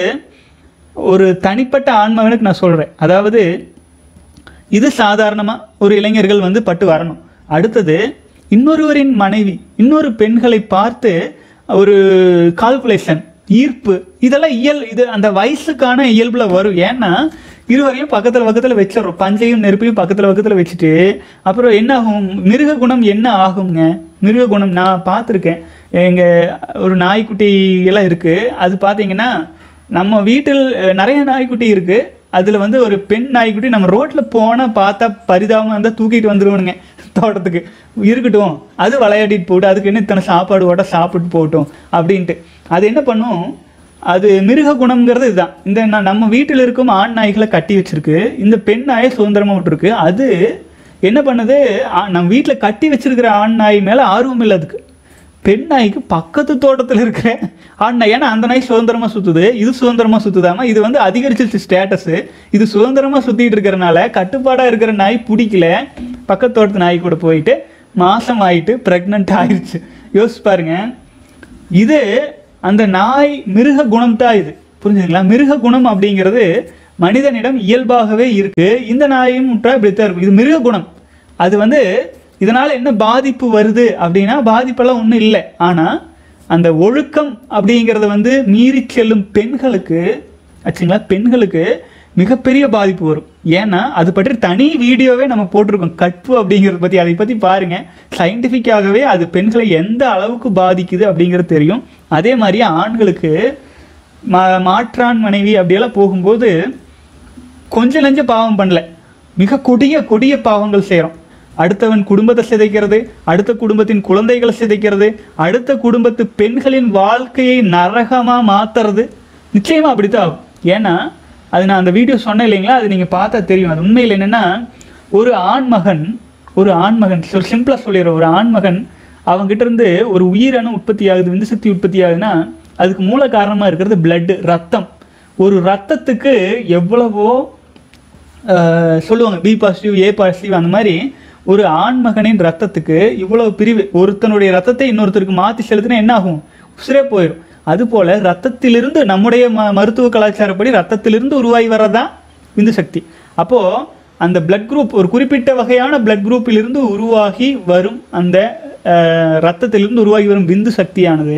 ஒரு தனிப்பட்ட ஆன்மகனுக்கு நான் சொல்கிறேன் அதாவது இது சாதாரணமாக ஒரு இளைஞர்கள் வந்து பட்டு வரணும் அடுத்தது இன்னொருவரின் மனைவி இன்னொரு பெண்களை பார்த்து ஒரு கால்குலேஷன் ஈர்ப்பு இதெல்லாம் இயல் இது அந்த வயசுக்கான இயல்புல வரும் ஏன்னா இருவரையும் பக்கத்தில் பக்கத்தில் வச்சிடறோம் பஞ்சையும் நெருப்பையும் பக்கத்தில் பக்கத்தில் வச்சுட்டு அப்புறம் என்ன ஆகும் மிருக குணம் என்ன ஆகுங்க மிருக குணம் நான் பார்த்துருக்கேன் எங்கள் ஒரு நாய்க்குட்டி எல்லாம் இருக்குது அது பார்த்தீங்கன்னா நம்ம வீட்டில் அஹ், நிறைய நாய்க்குட்டி இருக்கு அதுல வந்து ஒரு பெண் நாய்க்குட்டி நம்ம ரோட்ல போனா பார்த்தா பரிதாபமா இருந்தா தூக்கிட்டு வந்துருவனுங்க தோட்டத்துக்கு இருக்கட்டும் அது விளையாடிட்டு போட்டு அதுக்கு என்ன இத்தனை சாப்பாடு ஓட்ட சாப்பிட்டு போகட்டும் அப்படின்ட்டு அது என்ன பண்ணும் அது மிருக குணம்ங்கிறது இதுதான் இந்த ந- நம்ம வீட்டில் இருக்கும் ஆண் நாய்களை கட்டி வச்சிருக்கு இந்த பெண் நாயை சுதந்திரமா விட்டுருக்கு அது என்ன பண்ணுது ஆ- நம்ம வீட்டில் கட்டி வச்சிருக்கிற ஆண் நாய் மேல ஆர்வம் இல்லை அதுக்கு பெண் நாய்க்கு பக்கத்து தோட்டத்தில் இருக்கிற ஆண் நாய் ஏன்னா அந்த நாய் சுதந்திரமா சுத்துது இது சுதந்திரமா சுத்துதாமா இது வந்து அதிகரிச்சிருச்சு ஸ்டேட்டஸ் இது சுதந்திரமா சுத்திட்டு இருக்கிறனால கட்டுப்பாடா இருக்கிற நாய் பிடிக்கல பக்கத்து தோட்டத்து நாய் கூட போயிட்டு மாசம் ஆயிட்டு பிரெக்னென்ட் ஆயிருச்சு யோசிச்சு பாருங்க இது அந்த நாய் மிருக குணம் தான் இது புரிஞ்சுதுங்களா மிருக குணம் அப்படிங்கிறது மனிதனிடம் இயல்பாகவே இருக்கு இந்த நாயும் முற்றா இப்படித்தான் இருக்கும் இது மிருக குணம் அது வந்து இதனால என்ன பாதிப்பு வருது அப்படின்னா பாதிப்பெல்லாம் ஒன்றும் இல்லை ஆனா அந்த ஒழுக்கம் அப்படிங்கிறத வந்து மீறி செல்லும் பெண்களுக்கு ஆச்சுங்களா பெண்களுக்கு மிகப்பெரிய பாதிப்பு வரும் ஏன்னா அது பற்றி தனி வீடியோவே நம்ம போட்டிருக்கோம் கற்பு அப்படிங்கிறத பற்றி அதை பற்றி பாருங்க சயின்டிஃபிக்காகவே அது பெண்களை எந்த அளவுக்கு பாதிக்குது அப்படிங்கிறது தெரியும் அதே மாதிரி ஆண்களுக்கு மா மாற்றான் மனைவி அப்படியெல்லாம் போகும்போது கொஞ்சம் நஞ்ச பாவம் பண்ணல மிக கொடிய கொடிய பாவங்கள் செய்கிறோம் அடுத்தவன் குடும்பத்தை சிதைக்கிறது அடுத்த குடும்பத்தின் குழந்தைகளை சிதைக்கிறது அடுத்த குடும்பத்து பெண்களின் வாழ்க்கையை நரகமா மாத்துறது நிச்சயமா அப்படித்தான் ஆகும் ஏன்னா அது நான் அந்த வீடியோ சொன்னேன் இல்லைங்களா அது நீங்க பார்த்தா தெரியும் அது உண்மையில் என்னன்னா ஒரு ஆண்மகன் ஒரு ஆண்மகன் சிம்பிளா சொல்லிடுற ஒரு ஆண்மகன் அவங்ககிட்ட இருந்து ஒரு உயிரணு உற்பத்தி ஆகுது விந்து சக்தி உற்பத்தி ஆகுதுன்னா அதுக்கு மூல காரணமா இருக்கிறது பிளட் ரத்தம் ஒரு ரத்தத்துக்கு எவ்வளவோ ஆஹ் சொல்லுவாங்க பி பாசிட்டிவ் ஏ பாசிட்டிவ் அந்த மாதிரி ஒரு ஆண்மகனின் ரத்தத்துக்கு இவ்வளவு பிரிவு ஒருத்தனுடைய ரத்தத்தை இன்னொருத்தருக்கு மாற்றி செலுத்தினா என்ன ஆகும் உசிரே போயிடும் அதுபோல ரத்தத்திலிருந்து நம்முடைய ம மருத்துவ கலாச்சாரப்படி ரத்தத்திலிருந்து உருவாகி வர்றதுதான் விந்து சக்தி அப்போ அந்த பிளட் குரூப் ஒரு குறிப்பிட்ட வகையான பிளட் குரூப்பிலிருந்து உருவாகி வரும் அந்த ஆஹ், ரத்தத்திலிருந்து உருவாகி வரும் விந்து சக்தியானது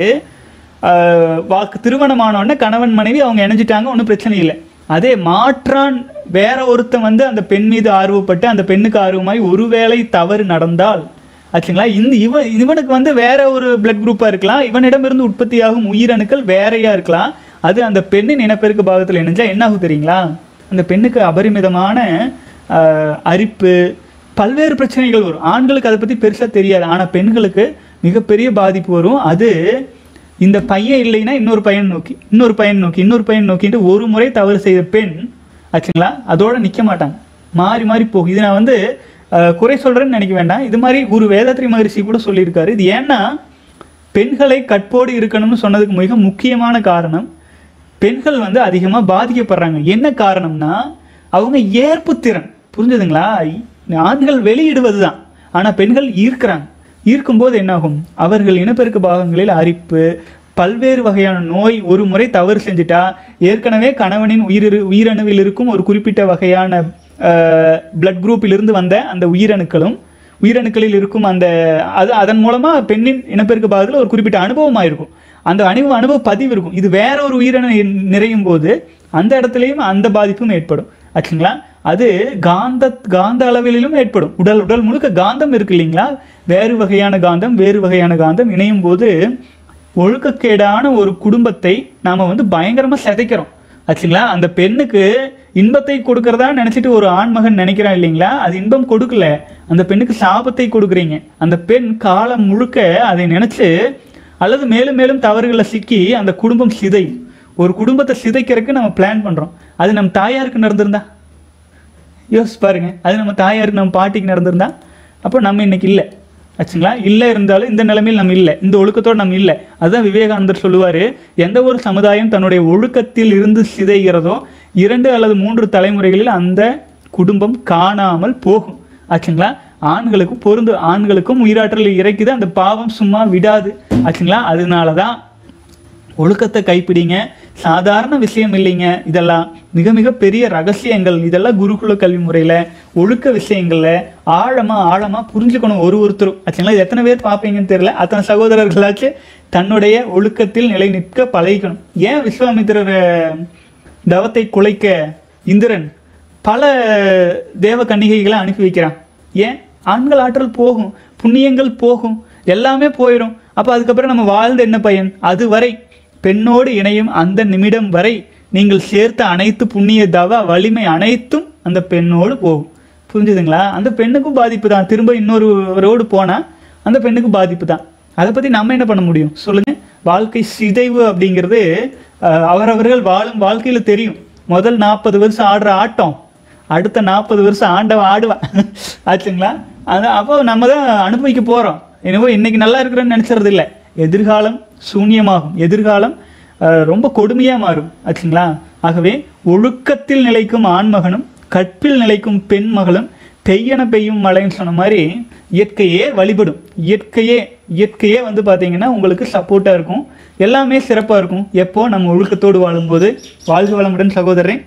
ஆஹ், வாக்கு திருமணமான உடனே கணவன் மனைவி அவங்க இணைஞ்சிட்டாங்க ஒன்றும் பிரச்சனை இல்லை அதே மாற்றான் வேற ஒருத்தன் வந்து அந்த பெண் மீது ஆர்வப்பட்டு அந்த பெண்ணுக்கு ஆர்வமாய் ஒருவேளை தவறு நடந்தால் ஆச்சுங்களா இந்த இவன் இவனுக்கு வந்து வேற ஒரு பிளட் குரூப்பா இருக்கலாம் இவனிடமிருந்து உற்பத்தியாகும் உயிரணுக்கள் வேறையா இருக்கலாம் அது அந்த பெண்ணின் இனப்பெருக்க பாகத்தில் இணைஞ்சா என்ன ஆகும் தெரியுங்களா அந்த பெண்ணுக்கு அபரிமிதமான ஆஹ், அரிப்பு பல்வேறு பிரச்சனைகள் வரும் ஆண்களுக்கு அதை பத்தி பெருசா தெரியாது ஆனா பெண்களுக்கு மிகப்பெரிய பாதிப்பு வரும் அது இந்த பையன் இல்லைன்னா இன்னொரு பையன் நோக்கி இன்னொரு பையன் நோக்கி இன்னொரு பையன் நோக்கிட்டு ஒரு முறை தவறு செய்த பெண் ஆச்சுங்களா அதோட நிக்க மாட்டாங்க மாறி மாறி போகும் இது நான் வந்து அஹ், குறை சொல்றேன்னு நினைக்க வேண்டாம் இது மாதிரி ஒரு வேதாத்ரி மகரிஷி கூட சொல்லியிருக்காரு இது ஏன்னா பெண்களை கற்போடு இருக்கணும்னு சொன்னதுக்கு மிக முக்கியமான காரணம் பெண்கள் வந்து அதிகமாக பாதிக்கப்படுறாங்க என்ன காரணம்னா அவங்க ஏற்பு திறன் புரிஞ்சுதுங்களா ஆண்கள் வெளியிடுவது தான் ஆனால் பெண்கள் ஈர்க்கிறாங்க ஈர்க்கும்போது என்னாகும் அவர்கள் இனப்பெருக்க பாகங்களில் அரிப்பு பல்வேறு வகையான நோய் ஒரு முறை தவறு செஞ்சுட்டா ஏற்கனவே கணவனின் உயிர் உயிரணுவில் இருக்கும் ஒரு குறிப்பிட்ட வகையான பிளட் குரூப்பிலிருந்து வந்த அந்த உயிரணுக்களும் உயிரணுக்களில் இருக்கும் அந்த அது அதன் மூலமா பெண்ணின் இனப்பெருக்க பாகத்தில் ஒரு குறிப்பிட்ட அனுபவமாக இருக்கும் அந்த அனுபவ அனுபவ பதிவு இருக்கும் இது வேற ஒரு உயிரணு நிறையும் போது அந்த இடத்துலையும் அந்த பாதிப்பும் ஏற்படும் ஆச்சுங்களா அது காந்த காந்த அளவிலும் ஏற்படும் உடல் உடல் முழுக்க காந்தம் இருக்கு இல்லைங்களா வேறு வகையான காந்தம் வேறு வகையான காந்தம் இணையும் போது ஒழுக்கக்கேடான ஒரு குடும்பத்தை நாம வந்து பயங்கரமா சிதைக்கிறோம் ஆச்சுங்களா அந்த பெண்ணுக்கு இன்பத்தை கொடுக்கறதா நினைச்சிட்டு ஒரு ஆண்மகன் நினைக்கிறான் இல்லைங்களா அது இன்பம் கொடுக்கல அந்த பெண்ணுக்கு சாபத்தை கொடுக்குறீங்க அந்த பெண் காலம் முழுக்க அதை நினைச்சு அல்லது மேலும் மேலும் தவறுகளை சிக்கி அந்த குடும்பம் சிதை ஒரு குடும்பத்தை சிதைக்கிறதுக்கு நம்ம பிளான் பண்றோம் அது நம்ம தாயாருக்கு நடந்திருந்தா யோசிச்சு பாருங்க அது நம்ம தாயாருக்கு நம்ம பாட்டிக்கு நடந்திருந்தா அப்போ நம்ம இன்னைக்கு இல்லை ஆச்சுங்களா இல்லை இருந்தாலும் இந்த நிலைமையில் நம்ம இல்லை இந்த ஒழுக்கத்தோடு நம்ம இல்லை அதுதான் விவேகானந்தர் சொல்லுவார் எந்த ஒரு சமுதாயம் தன்னுடைய ஒழுக்கத்தில் இருந்து சிதைகிறதோ இரண்டு அல்லது மூன்று தலைமுறைகளில் அந்த குடும்பம் காணாமல் போகும் ஆச்சுங்களா ஆண்களுக்கும் பொருந்து ஆண்களுக்கும் உயிராற்றல் இறைக்குது அந்த பாவம் சும்மா விடாது ஆச்சுங்களா அதனால தான் ஒழுக்கத்தை கைப்பிடிங்க சாதாரண விஷயம் இல்லைங்க இதெல்லாம் மிக மிக பெரிய ரகசியங்கள் இதெல்லாம் குருகுல கல்வி முறையில் ஒழுக்க விஷயங்கள்ல ஆழமா ஆழமா புரிஞ்சுக்கணும் ஒரு ஒருத்தரும் ஆச்சுங்களா இது எத்தனை பேர் பார்ப்பீங்கன்னு தெரியல அத்தனை சகோதரர்களாச்சு தன்னுடைய ஒழுக்கத்தில் நிலை நிற்க பழகிக்கணும் ஏன் விஸ்வாமித்திரர் அஹ், தவத்தை குலைக்க இந்திரன் பல தேவ கன்னிகைகளை அனுப்பி வைக்கிறான் ஏன் ஆண்கள் ஆற்றல் போகும் புண்ணியங்கள் போகும் எல்லாமே போயிடும் அப்போ அதுக்கப்புறம் நம்ம வாழ்ந்த என்ன பயன் அதுவரை பெண்ணோடு இணையும் அந்த நிமிடம் வரை நீங்கள் சேர்த்த அனைத்து புண்ணிய தவ வலிமை அனைத்தும் அந்த பெண்ணோடு போகும் புரிஞ்சுதுங்களா அந்த பெண்ணுக்கும் பாதிப்பு தான் திரும்ப இன்னொருவரோடு போனால் அந்த பெண்ணுக்கு பாதிப்பு தான் அதை பற்றி நம்ம என்ன பண்ண முடியும் சொல்லுங்க வாழ்க்கை சிதைவு அப்படிங்கிறது அஹ், அவரவர்கள் வாழும் வாழ்க்கையில் தெரியும் முதல் நாற்பது வருஷம் ஆடுற ஆட்டம் அடுத்த நாற்பது வருஷம் ஆண்டவன் ஆடுவான் ஆச்சுங்களா அது அப்போ நம்ம தான் அனுபவிக்க போகிறோம் என்னவோ இன்னைக்கு நல்லா இருக்கிறோன்னு நினச்சறது இல்லை எதிர்காலம் சூன்யமாகும் எதிர்காலம் அஹ், ரொம்ப கொடுமையாக மாறும் ஆச்சுங்களா ஆகவே ஒழுக்கத்தில் நிலைக்கும் ஆண்மகனும் கற்பில் நிலைக்கும் பெண் மகளும் பெய்யன பெய்யும் மழைன்னு சொன்ன மாதிரி இயற்கையே வழிபடும் இயற்கையே இயற்கையே வந்து பார்த்தீங்கன்னா உங்களுக்கு சப்போர்ட்டாக இருக்கும் எல்லாமே சிறப்பாக இருக்கும் எப்போ நம்ம ஒழுக்கத்தோடு வாழும்போது வாழ்க வளமுடன் சகோதரன்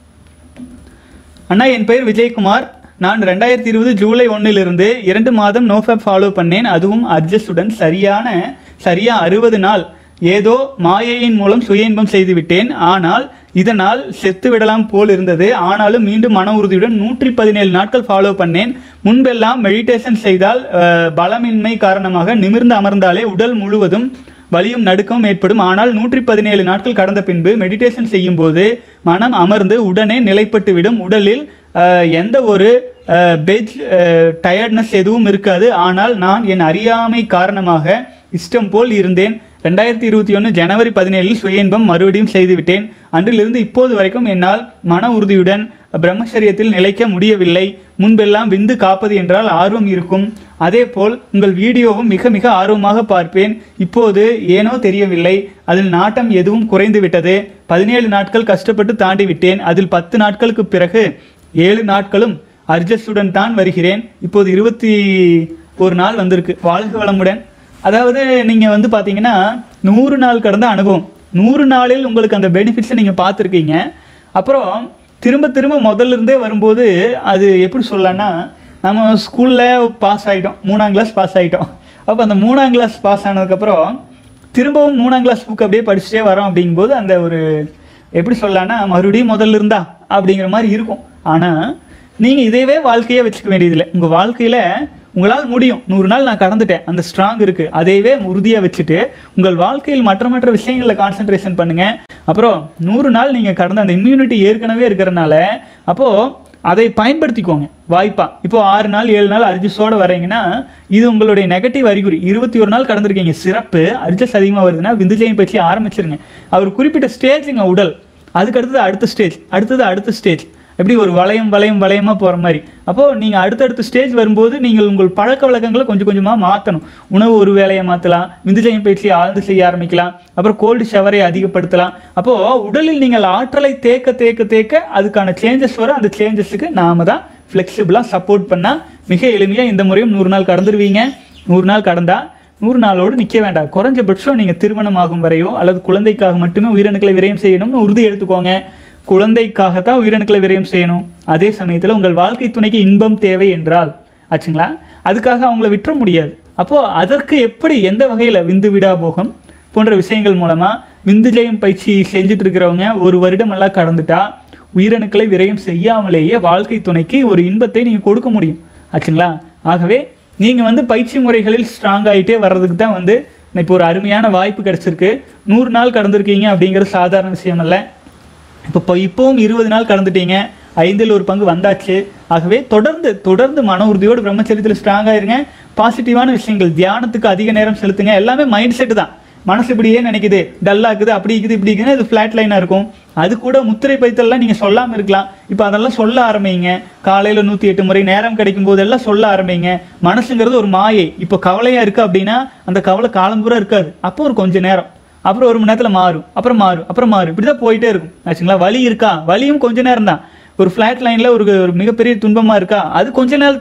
அண்ணா என் பெயர் விஜயகுமார் நான் ரெண்டாயிரத்தி இருபது ஜூலை ஒன்றிலிருந்து இரண்டு மாதம் நோஃபேப் ஃபாலோ பண்ணேன் அதுவும் அட்ஜஸ்டுடன் சரியான சரியா அறுபது நாள் ஏதோ மாயையின் மூலம் சுய இன்பம் செய்து விட்டேன் ஆனால் இதனால் செத்து விடலாம் போல் இருந்தது ஆனாலும் மீண்டும் மன உறுதியுடன் நூற்றி பதினேழு நாட்கள் ஃபாலோ பண்ணேன் முன்பெல்லாம் மெடிடேஷன் செய்தால் அஹ், பலமின்மை காரணமாக நிமிர்ந்து அமர்ந்தாலே உடல் முழுவதும் வலியும் நடுக்கம் ஏற்படும் ஆனால் நூற்றி பதினேழு நாட்கள் கடந்த பின்பு மெடிடேஷன் செய்யும் போது மனம் அமர்ந்து உடனே நிலைப்பட்டு விடும் உடலில் அஹ், எந்த ஒரு பெஜ் டயர்ட்னஸ் எதுவும் இருக்காது ஆனால் நான் என் அறியாமை காரணமாக இஷ்டம் போல் இருந்தேன் ரெண்டாயிரத்தி இருபத்தி ஒன்று ஜனவரி பதினேழில் சுய இன்பம் மறுபடியும் செய்துவிட்டேன் அன்றிலிருந்து இப்போது வரைக்கும் என்னால் மன உறுதியுடன் பிரம்மச்சரியத்தில் நிலைக்க முடியவில்லை முன்பெல்லாம் விந்து காப்பது என்றால் ஆர்வம் இருக்கும் அதே போல் உங்கள் வீடியோவும் மிக மிக ஆர்வமாக பார்ப்பேன் இப்போது ஏனோ தெரியவில்லை அதில் நாட்டம் எதுவும் குறைந்து விட்டது பதினேழு நாட்கள் கஷ்டப்பட்டு தாண்டி விட்டேன் அதில் பத்து நாட்களுக்கு பிறகு ஏழு நாட்களும் அர்ஜஸ்டுடன் தான் வருகிறேன் இப்போது இருபத்தி ஒரு நாள் வந்திருக்கு வாழ்க வளமுடன் அதாவது நீங்கள் வந்து பார்த்தீங்கன்னா நூறு நாள் கடந்த அனுபவம் நூறு நாளில் உங்களுக்கு அந்த பெனிஃபிட்ஸை நீங்கள் பார்த்துருக்கீங்க அப்புறம் திரும்ப திரும்ப முதல்ல இருந்தே வரும்போது அது எப்படி சொல்லலாம்னா நம்ம ஸ்கூலில் பாஸ் ஆகிட்டோம் மூணாம் கிளாஸ் பாஸ் ஆகிட்டோம் அப்போ அந்த மூணாம் கிளாஸ் பாஸ் ஆனதுக்கப்புறம் திரும்பவும் மூணாம் கிளாஸ் புக் அப்படியே படிச்சுட்டே வரோம் அப்படிங்கும்போது அந்த ஒரு எப்படி சொல்லலாம்னா மறுபடியும் முதல்ல இருந்தா அப்படிங்கிற மாதிரி இருக்கும் ஆனால் நீங்கள் இதையவே வாழ்க்கையே வச்சுக்க வேண்டியதில்லை உங்கள் வாழ்க்கையில் உங்களால் முடியும் நூறு நாள் நான் கடந்துட்டேன் அந்த ஸ்ட்ராங் இருக்கு அதையவே உறுதியாக வச்சுட்டு உங்கள் வாழ்க்கையில் மற்ற மற்ற விஷயங்களில் கான்சென்ட்ரேஷன் பண்ணுங்க அப்புறம் நூறு நாள் நீங்கள் கடந்த அந்த இம்யூனிட்டி ஏற்கனவே இருக்கிறனால அப்போது அதை பயன்படுத்திக்கோங்க வாய்ப்பா இப்போ ஆறு நாள் ஏழு நாள் அர்ஜஸ்டோட வரீங்கன்னா இது உங்களுடைய நெகட்டிவ் அறிகுறி இருபத்தி ஒரு நாள் கடந்திருக்கீங்க சிறப்பு அர்ஜஸ் அதிகமாக வருதுன்னா விந்துஜயம் பற்றி ஆரம்பிச்சிருங்க அவர் குறிப்பிட்ட ஸ்டேஜுங்க உடல் அதுக்கு அடுத்தது அடுத்த ஸ்டேஜ் அடுத்தது அடுத்த ஸ்டேஜ் எப்படி ஒரு வளையம் வளையம் வளையமா போற மாதிரி அப்போ நீங்க அடுத்தடுத்த ஸ்டேஜ் வரும்போது நீங்கள் உங்கள் பழக்க வழக்கங்களை கொஞ்சம் கொஞ்சமா மாற்றணும் உணவு ஒரு வேலையை மாற்றலாம் விந்துஜயம் பயிற்சி ஆழ்ந்து செய்ய ஆரம்பிக்கலாம் அப்புறம் கோல்டு ஷவரை அதிகப்படுத்தலாம் அப்போ உடலில் நீங்கள் ஆற்றலை தேக்க தேக்க தேக்க அதுக்கான சேஞ்சஸ் வரும் அந்த சேஞ்சஸுக்கு நாம தான் ஃப்ளெக்சிபிளாக சப்போர்ட் பண்ணால் மிக எளிமையாக இந்த முறையும் நூறு நாள் கடந்துருவீங்க நூறு நாள் கடந்தா நூறு நாளோடு நிற்க வேண்டாம் குறைஞ்சபட்சம் நீங்கள் திருமணம் ஆகும் வரையோ அல்லது குழந்தைக்காக மட்டுமே உயிரணுக்களை விரயம் செய்யணும்னு உறுதி எடுத்துக்கோங்க குழந்தைக்காகத்தான் உயிரணுக்களை விரயம் செய்யணும் அதே சமயத்தில் உங்கள் வாழ்க்கை துணைக்கு இன்பம் தேவை என்றால் ஆச்சுங்களா அதுக்காக அவங்கள விட்டுற முடியாது அப்போ அதற்கு எப்படி எந்த வகையில் விந்து விடா போகம் போன்ற விஷயங்கள் மூலமா விந்து ஜெயம் பயிற்சி செஞ்சுட்டு இருக்கிறவங்க ஒரு வருடம் எல்லாம் கடந்துட்டா உயிரணுக்களை விரயம் செய்யாமலேயே வாழ்க்கை துணைக்கு ஒரு இன்பத்தை நீங்க கொடுக்க முடியும் ஆச்சுங்களா ஆகவே நீங்க வந்து பயிற்சி முறைகளில் ஸ்ட்ராங் ஆகிட்டே வர்றதுக்கு தான் வந்து இப்போ ஒரு அருமையான வாய்ப்பு கிடைச்சிருக்கு நூறு நாள் கடந்திருக்கீங்க அப்படிங்கிறது சாதாரண விஷயம் அல்ல இப்போ இப்போ இப்போவும் இருபது நாள் கடந்துட்டீங்க ஐந்தில் ஒரு பங்கு வந்தாச்சு ஆகவே தொடர்ந்து தொடர்ந்து மன உறுதியோடு பிரம்மச்சரியத்தில் ஸ்ட்ராங்காக இருங்க பாசிட்டிவான விஷயங்கள் தியானத்துக்கு அதிக நேரம் செலுத்துங்க எல்லாமே மைண்ட் செட்டு தான் மனசு இப்படியே நினைக்குது டல்லா இருக்குது அப்படி இருக்குது இப்படி இருக்குன்னு இது ஃப்ளாட் லைனாக இருக்கும் அது கூட முத்திரை பைத்தல்லாம் நீங்கள் சொல்லாமல் இருக்கலாம் இப்போ அதெல்லாம் சொல்ல ஆரம்பிங்க காலையில் நூற்றி எட்டு முறை நேரம் கிடைக்கும் போதெல்லாம் சொல்ல ஆரம்பிங்க மனசுங்கிறது ஒரு மாயை இப்போ கவலையாக இருக்குது அப்படின்னா அந்த கவலை காலம்பூரா இருக்காது அப்போ ஒரு கொஞ்ச நேரம் அப்புறம் ஒரு மணி நேரத்தில் மாறும் அப்புறம் மாறும் அப்புறம் மாறும் இப்படி தான் போயிட்டே இருக்கும் ஆச்சுங்களா வலி இருக்கா வலியும் கொஞ்ச நேரம் தான் ஒரு ஃப்ளாட் லைனில் ஒரு ஒரு மிகப்பெரிய துன்பமாக இருக்கா அது கொஞ்ச நேரம் தான்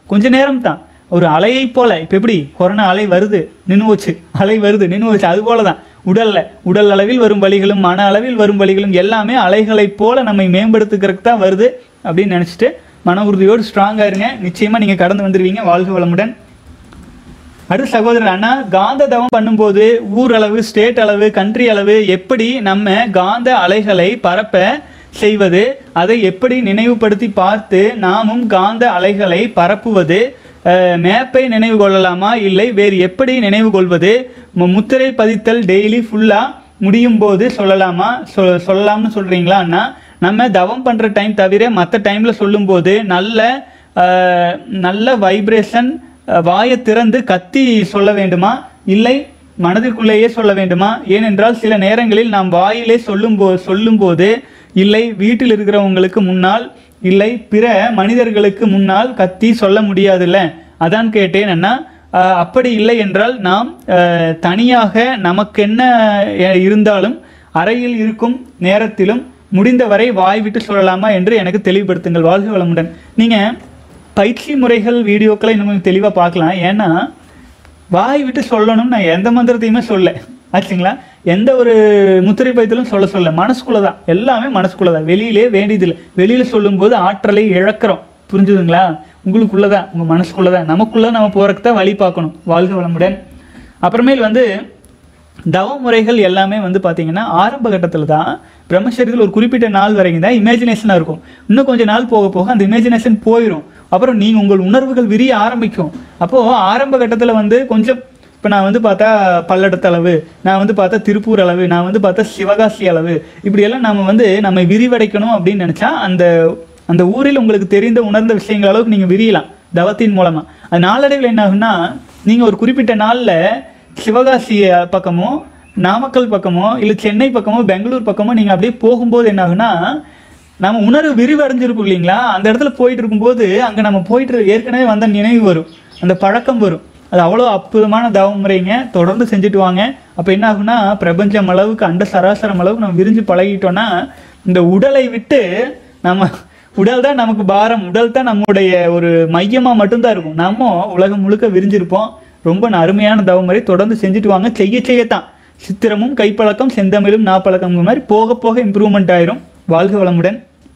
கொஞ்ச நேரம் தான் ஒரு அலையை போல இப்போ எப்படி கொரோனா அலை வருது நின்று போச்சு அலை வருது நின்று போச்சு அது போல தான் உடல்ல உடல் அளவில் வரும் வழிகளும் மன அளவில் வரும் வழிகளும் எல்லாமே அலைகளைப் போல நம்மை மேம்படுத்துக்கிறதுக்கு தான் வருது அப்படின்னு நினச்சிட்டு மன உறுதியோடு ஸ்ட்ராங்காக இருங்க நிச்சயமாக நீங்கள் கடந்து வந்துடுவீங்க வாழ்க வளமுடன் அடுத்த சகோதரர் அண்ணா காந்த தவம் பண்ணும்போது ஊர் அளவு ஸ்டேட் அளவு கண்ட்ரி அளவு எப்படி நம்ம காந்த அலைகளை பரப்ப செய்வது அதை எப்படி நினைவுபடுத்தி பார்த்து நாமும் காந்த அலைகளை பரப்புவது அஹ், மேப்பை நினைவு கொள்ளலாமா இல்லை வேறு எப்படி நினைவு கொள்வது மு- முத்திரை பதித்தல் டெய்லி ஃபுல்லாக முடியும் போது சொல்லலாமா சொ சொல்லலாம்னு சொல்கிறீங்களா அண்ணா நம்ம தவம் பண்ணுற டைம் தவிர மற்ற டைமில் சொல்லும்போது நல்ல அஹ், நல்ல வைப்ரேஷன் வாயை திறந்து கத்தி சொல்ல வேண்டுமா இல்லை மனதிற்குள்ளேயே சொல்ல வேண்டுமா ஏனென்றால் சில நேரங்களில் நாம் வாயிலே சொல்லும்போ சொல்லும்போது இல்லை வீட்டில் இருக்கிறவங்களுக்கு முன்னால் இல்லை பிற மனிதர்களுக்கு முன்னால் கத்தி சொல்ல முடியாதுல்ல அதான் கேட்டேன் அண்ணா அஹ், அப்படி இல்லை என்றால் நாம் அஹ், தனியாக நமக்கென்ன அஹ், இருந்தாலும் அறையில் இருக்கும் நேரத்திலும் முடிந்தவரை வாய் விட்டு சொல்லலாமா என்று எனக்கு தெளிவுபடுத்துங்கள் வாழ்க வளமுடன் நீங்கள் பயிற்சி முறைகள் வீடியோக்களை இன்னும் கொஞ்சம் தெளிவாக பார்க்கலாம் ஏன்னா வாய் விட்டு சொல்லணும்னு நான் எந்த மந்திரத்தையுமே சொல்ல ஆச்சுங்களா எந்த ஒரு முத்திரை பயத்திலும் சொல்ல சொல்ல மனசுக்குள்ள தான் எல்லாமே மனசுக்குள்ள தான் வெளியிலே வேண்டியதில்லை வெளியில் சொல்லும்போது ஆற்றலை இழக்கிறோம் புரிஞ்சுதுங்களா உங்களுக்குள்ள தான் உங்கள் மனசுக்குள்ள தான் நமக்குள்ள நம்ம போகிறதுக்கு தான் வழி பார்க்கணும் வாழ்க வளமுடன் அப்புறமேல் வந்து தவ முறைகள் எல்லாமே வந்து பார்த்தீங்கன்னா ஆரம்ப கட்டத்தில் தான் பிரம்மச்சரியத்தில் ஒரு குறிப்பிட்ட நாள் வரைக்கும் தான் இமேஜினேஷனாக இருக்கும் இன்னும் கொஞ்சம் நாள் போக போக அந்த இமேஜினேஷன் போயிடும் அப்புறம் நீங்கள் உங்கள் உணர்வுகள் விரிய ஆரம்பிக்கும் அப்போது ஆரம்ப கட்டத்தில் வந்து கொஞ்சம் இப்போ நான் வந்து பார்த்தா பல்லடத்து அளவு நான் வந்து பார்த்தா திருப்பூர் அளவு நான் வந்து பார்த்தா சிவகாசி அளவு இப்படியெல்லாம் நம்ம வந்து நம்ம விரிவடைக்கணும் அப்படின்னு நினச்சா அந்த அந்த ஊரில் உங்களுக்கு தெரிந்த உணர்ந்த விஷயங்கள் அளவுக்கு நீங்கள் விரியலாம் தவத்தின் மூலமாக அது நாளடைவில் என்ன ஆகுன்னா நீங்கள் ஒரு குறிப்பிட்ட நாளில் சிவகாசி பக்கமோ நாமக்கல் பக்கமோ இல்லை சென்னை பக்கமோ பெங்களூர் பக்கமோ நீங்கள் அப்படியே போகும்போது என்ன ஆகுனா நம்ம உணர்வு விரிவடைஞ்சிருக்கும் இல்லைங்களா அந்த இடத்துல போயிட்டு இருக்கும்போது அங்கே நம்ம போயிட்டு இரு- ஏற்கனவே வந்த நினைவு வரும் அந்த பழக்கம் வரும் அது அவ்வளோ அற்புதமான தவ முறைங்க தொடர்ந்து செஞ்சுட்டு வாங்க அப்போ என்ன ஆகுனா பிரபஞ்சம் அளவுக்கு அண்ட சராசரம் அளவுக்கு நம்ம விரிஞ்சு பழகிட்டோம்னா இந்த உடலை விட்டு நம்ம உடல் தான் நமக்கு பாரம் உடல் தான் நம்முடைய ஒரு மையமாக மட்டும்தான் இருக்கும் நம்ம உலகம் முழுக்க விரிஞ்சிருப்போம் ரொம்ப ந- அருமையான தவமுறை தொடர்ந்து செஞ்சுட்டு வாங்க செய்ய செய்யத்தான் சித்திரமும் கைப்பழக்கம் செந்தமிழும் நாப்பழக்கம் மாதிரி போக போக இம்ப்ரூவ்மெண்ட் ஆயிரும் வாழ்க வளமுடன்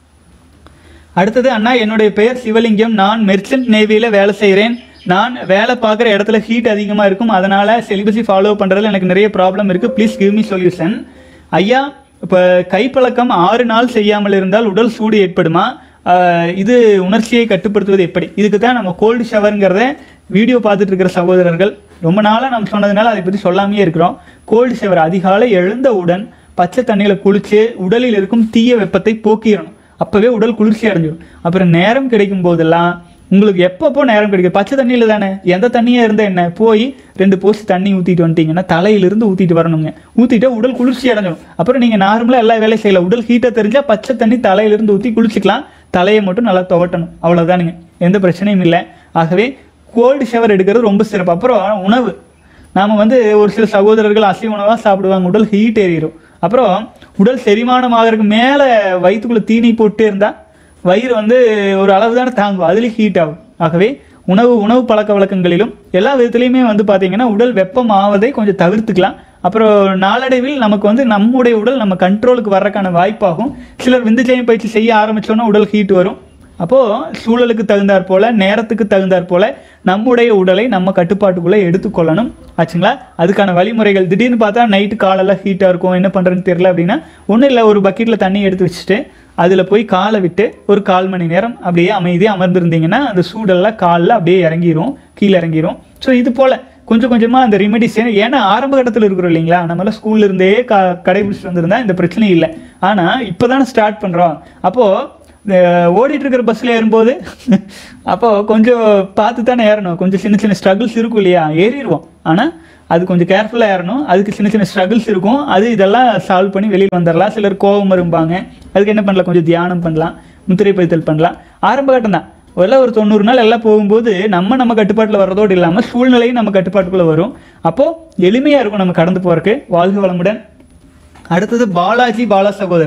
அடுத்தது அண்ணா என்னுடைய பெயர் சிவலிங்கம் நான் மெர்ச்சன்ட் நேவியில் வேலை செய்கிறேன் நான் வேலை பார்க்குற இடத்துல ஹீட் அதிகமாக இருக்கும் அதனால் சிலிபஸை ஃபாலோ பண்ணுறதுல எனக்கு நிறைய ப்ராப்ளம் இருக்குது ப்ளீஸ் கிவ் மீ சொல்யூஷன் ஐயா இப்போ கைப்பழக்கம் ஆறு நாள் செய்யாமல் இருந்தால் உடல் சூடு ஏற்படுமா ஆஹ் இது உணர்ச்சியை கட்டுப்படுத்துவது எப்படி இதுக்கு தான் நம்ம கோல்டு ஷவருங்கிறத வீடியோ பார்த்துட்டு இருக்கிற சகோதரர்கள் ரொம்ப நாளாக நம்ம சொன்னதுனால அதை பற்றி சொல்லாமையே இருக்கிறோம் கோல்டு ஷவர் அதிகாலை எழுந்தவுடன் பச்சை தண்ணியில் குளித்து உடலில் இருக்கும் தீய வெப்பத்தை போக்கிடணும் அப்போவே உடல் குளிர்ச்சி அடைஞ்சிடும் அப்புறம் நேரம் கிடைக்கும் போதெல்லாம் உங்களுக்கு எப்பப்போ நேரம் கிடைக்கும் பச்சை தண்ணியில் தானே எந்த தண்ணியாக இருந்தால் என்ன போய் ரெண்டு போஸ் தண்ணி ஊற்றிட்டு வந்துட்டீங்கன்னா தலையிலிருந்து ஊற்றிட்டு வரணுங்க ஊற்றிட்டு உடல் குளிர்ச்சி அடைஞ்சிடும் அப்புறம் நீங்கள் நார்மலாக எல்லா வேலையும் செய்யலாம் உடல் ஹீட்டை தெரிஞ்சால் பச்சை தண்ணி தலையிலிருந்து ஊற்றி குளிச்சுக்கலாம் தலையை மட்டும் நல்லா துவட்டணும் அவ்வளோதானுங்க எந்த பிரச்சனையும் இல்லை ஆகவே கோல்டு ஷவர் எடுக்கிறது ரொம்ப சிறப்பு அப்புறம் உணவு நாம் வந்து ஒரு சில சகோதரர்கள் அசைவ உணவாக சாப்பிடுவாங்க உடல் ஹீட் ஏறிடும் அப்புறம் உடல் செரிமானம் ஆகிறதுக்கு மேலே வயிற்றுக்குள்ளே தீனி போட்டே இருந்தால் வயிறு வந்து ஒரு அளவு தானே தாங்கும் அதுலேயும் ஹீட் ஆகும் ஆகவே உணவு உணவு பழக்க வழக்கங்களிலும் எல்லா விதத்துலையுமே வந்து பார்த்தீங்கன்னா உடல் வெப்பம் ஆவதை கொஞ்சம் தவிர்த்துக்கலாம் அப்புறம் நாளடைவில் நமக்கு வந்து நம்முடைய உடல் நம்ம கண்ட்ரோலுக்கு வர்றதுக்கான வாய்ப்பாகும் சிலர் விந்துஜயம் பயிற்சி செய்ய ஆரம்பிச்சோன்னா உடல் ஹீட் வரும் அப்போது சூழலுக்கு தகுந்தாற் போல நேரத்துக்கு தகுந்தாற் போல நம்முடைய உடலை நம்ம கட்டுப்பாட்டுக்குள்ளே எடுத்துக்கொள்ளணும் ஆச்சுங்களா அதுக்கான வழிமுறைகள் திடீர்னு பார்த்தா நைட்டு காலெல்லாம் ஹீட்டாக இருக்கும் என்ன பண்ணுறதுன்னு தெரியல அப்படின்னா ஒன்றும் இல்லை ஒரு பக்கெட்டில் தண்ணி எடுத்து வச்சுட்டு அதில் போய் காலை விட்டு ஒரு கால் மணி நேரம் அப்படியே அமைதியாக அமர்ந்திருந்தீங்கன்னா அந்த சூடெல்லாம் காலில் அப்படியே இறங்கிரும் கீழே இறங்கிரும் ஸோ இது போல் கொஞ்சம் கொஞ்சமாக அந்த ரெமெடிஸ் ஏன்னா ஆரம்ப கட்டத்தில் இருக்கிறோம் இல்லைங்களா நம்மளாம் ஸ்கூல்ல இருந்தே க கடைபிடிச்சிட்டு வந்திருந்தா இந்த பிரச்சனை இல்லை ஆனால் இப்போ தானே ஸ்டார்ட் பண்ணுறோம் அப்போது இந்த ஓடிட்டு இருக்கிற பஸ்ஸில் ஏறும்போது அப்போ கொஞ்சம் பார்த்து தானே ஏறணும் கொஞ்சம் சின்ன சின்ன ஸ்ட்ரகிள்ஸ் இருக்கும் இல்லையா ஏறிடுவோம் ஆனால் அது கொஞ்சம் கேர்ஃபுல்லாக ஏறணும் அதுக்கு சின்ன சின்ன ஸ்ட்ரகிள்ஸ் இருக்கும் அது இதெல்லாம் சால்வ் பண்ணி வெளியில் வந்துடலாம் சிலர் கோபம் இருப்பாங்க அதுக்கு என்ன பண்ணலாம் கொஞ்சம் தியானம் பண்ணலாம் முத்திரை பதித்தல் பண்ணலாம் ஆரம்ப கட்டம் தான் எல்லாம் ஒரு தொண்ணூறு நாள் எல்லாம் போகும்போது நம்ம நம்ம கட்டுப்பாட்டில் வர்றதோடு இல்லாமல் சூழ்நிலையும் நம்ம கட்டுப்பாட்டுக்குள்ளே வரும் அப்போது எளிமையாக இருக்கும் நம்ம கடந்து போகிறதுக்கு வாழ்க வளமுடன் அடுத்தது பாலாஜி பாலா சகோதரர்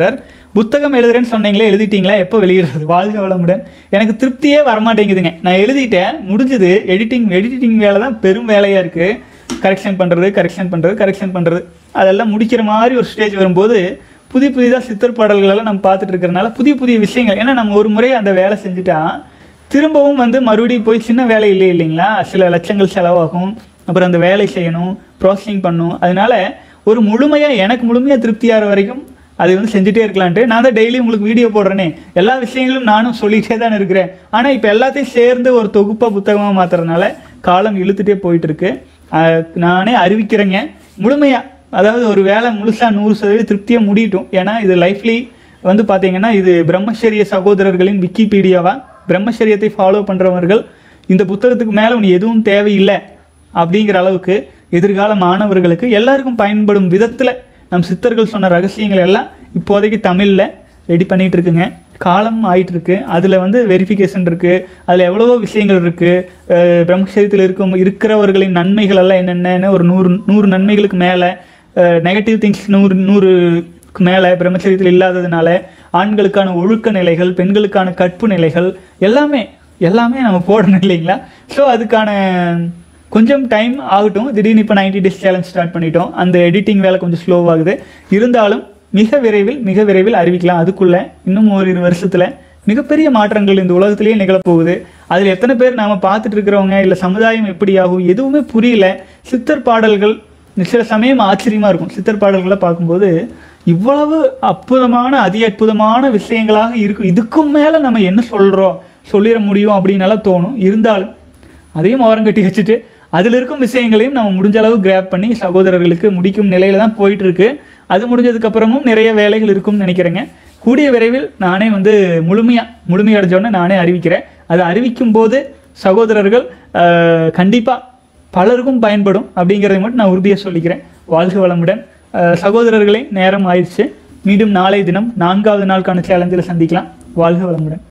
புத்தகம் எழுதுறேன்னு சொன்னீங்களே எழுதிட்டீங்களா எப்போ வெளியிடுறது வாழ்க வளமுடன் எனக்கு திருப்தியே வரமாட்டேங்குதுங்க நான் எழுதிட்டேன் முடிஞ்சது எடிட்டிங் எடிட்டிங் வேலை தான் பெரும் வேலையாக இருக்குது கரெக்ஷன் பண்ணுறது கரெக்ஷன் பண்ணுறது கரெக்ஷன் பண்ணுறது அதெல்லாம் முடிக்கிற மாதிரி ஒரு ஸ்டேஜ் வரும்போது புதிய புதிதாக சித்தர் பாடல்கள் எல்லாம் நம்ம பார்த்துட்டு இருக்கிறனால புதிய புதிய விஷயங்கள் ஏன்னா நம்ம ஒரு முறை அந்த வேலை செஞ்சுட்டா திரும்பவும் வந்து மறுபடியும் போய் சின்ன வேலை இல்லை இல்லைங்களா சில லட்சங்கள் செலவாகும் அப்புறம் அந்த வேலை செய்யணும் ப்ராசஸிங் பண்ணணும் அதனால ஒரு முழுமையாக எனக்கு முழுமையாக திருப்தியாகிற வரைக்கும் அது வந்து செஞ்சுட்டே இருக்கலான்ட்டு நான் தான் டெய்லி உங்களுக்கு வீடியோ போடுறேனே எல்லா விஷயங்களும் நானும் சொல்லிகிட்டே தான் இருக்கிறேன் ஆனால் இப்போ எல்லாத்தையும் சேர்ந்து ஒரு தொகுப்பாக புத்தகமாக மாற்றுறதுனால காலம் இழுத்துட்டே போயிட்டு இருக்கு அஹ் நானே அறிவிக்கிறேங்க முழுமையாக அதாவது ஒரு வேலை முழுசாக நூறு சதவீதம் திருப்தியாக முடியட்டும் ஏன்னா இது லைஃப்லி வந்து பார்த்தீங்கன்னா இது பிரம்மச்சரிய சகோதரர்களின் விக்கிபீடியாவா பிரம்மச்சரியத்தை ஃபாலோ பண்ணுறவர்கள் இந்த புத்தகத்துக்கு மேலே உனக்கு எதுவும் தேவையில்லை அப்படிங்கிற அளவுக்கு எதிர்கால மாணவர்களுக்கு எல்லாருக்கும் பயன்படும் விதத்தில் நம் சித்தர்கள் சொன்ன ரகசியங்கள் எல்லாம் இப்போதைக்கு தமிழில் ரெடி பண்ணிட்டு இருக்குங்க காலம் ஆயிட்டு இருக்கு அதில் வந்து வெரிஃபிகேஷன் இருக்கு அதில் எவ்வளவோ விஷயங்கள் இருக்கு அஹ் பிரம்மச்சரியத்தில் இருக்கும் இருக்கிறவர்களின் நன்மைகள் எல்லாம் என்னென்னு ஒரு நூறு நூறு நன்மைகளுக்கு மேலே நெகட்டிவ் திங்ஸ் நூறு நூறுக்கு மேலே பிரம்மச்சரியத்தில் இல்லாததுனால ஆண்களுக்கான ஒழுக்க நிலைகள் பெண்களுக்கான கற்பு நிலைகள் எல்லாமே எல்லாமே நம்ம போடணும் இல்லைங்களா ஸோ அதுக்கான கொஞ்சம் டைம் ஆகட்டும் திடீர்னு இப்போ 90 டேஸ் சேலஞ்ச் ஸ்டார்ட் பண்ணிட்டோம் அந்த எடிட்டிங் வேலை கொஞ்சம் ஸ்லோவாகுது இருந்தாலும் மிக விரைவில் மிக விரைவில் அறிவிக்கலாம் அதுக்குள்ள இன்னும் ஓரிரு வருஷத்துல மிகப்பெரிய மாற்றங்கள் இந்த உலகத்திலேயே நிகழப்போகுது அதில் எத்தனை பேர் நாம பார்த்துட்டு இருக்கிறவங்க இல்லை சமுதாயம் எப்படி ஆகும் எதுவுமே புரியல சித்தர் பாடல்கள் சில சமயம் ஆச்சரியமா இருக்கும் சித்தர் பாடல்களை பார்க்கும்போது இவ்வளவு அற்புதமான அதி அற்புதமான விஷயங்களாக இருக்கும் இதுக்கும் மேல நம்ம என்ன சொல்றோம் சொல்லிட முடியும் அப்படின்னு எல்லாம் தோணும் இருந்தாலும் அதையும் ஓரம் கட்டி வச்சுட்டு அதில் இருக்கும் விஷயங்களையும் நம்ம முடிஞ்ச அளவு கிராப் பண்ணி சகோதரர்களுக்கு முடிக்கும் நிலையில தான் போயிட்டு இருக்கு அது முடிஞ்சதுக்கு அப்புறமும் நிறைய வேலைகள் இருக்கும்னு நினைக்கிறேங்க கூடிய விரைவில் நானே வந்து முழுமையா முழுமையடைஞ்சோன்னு நானே அறிவிக்கிறேன் அதை அறிவிக்கும் போது சகோதரர்கள் ஆஹ், கண்டிப்பா பலருக்கும் பயன்படும் அப்படிங்கிறதை மட்டும் நான் உறுதியாக சொல்லிக்கிறேன் வாழ்க வளமுடன் ஆஹ், சகோதரர்களே நேரம் ஆயிடுச்சு மீண்டும் நாளை தினம் நான்காவது நாளுக்கான சேலஞ்சில் சந்திக்கலாம் வாழ்க வளமுடன்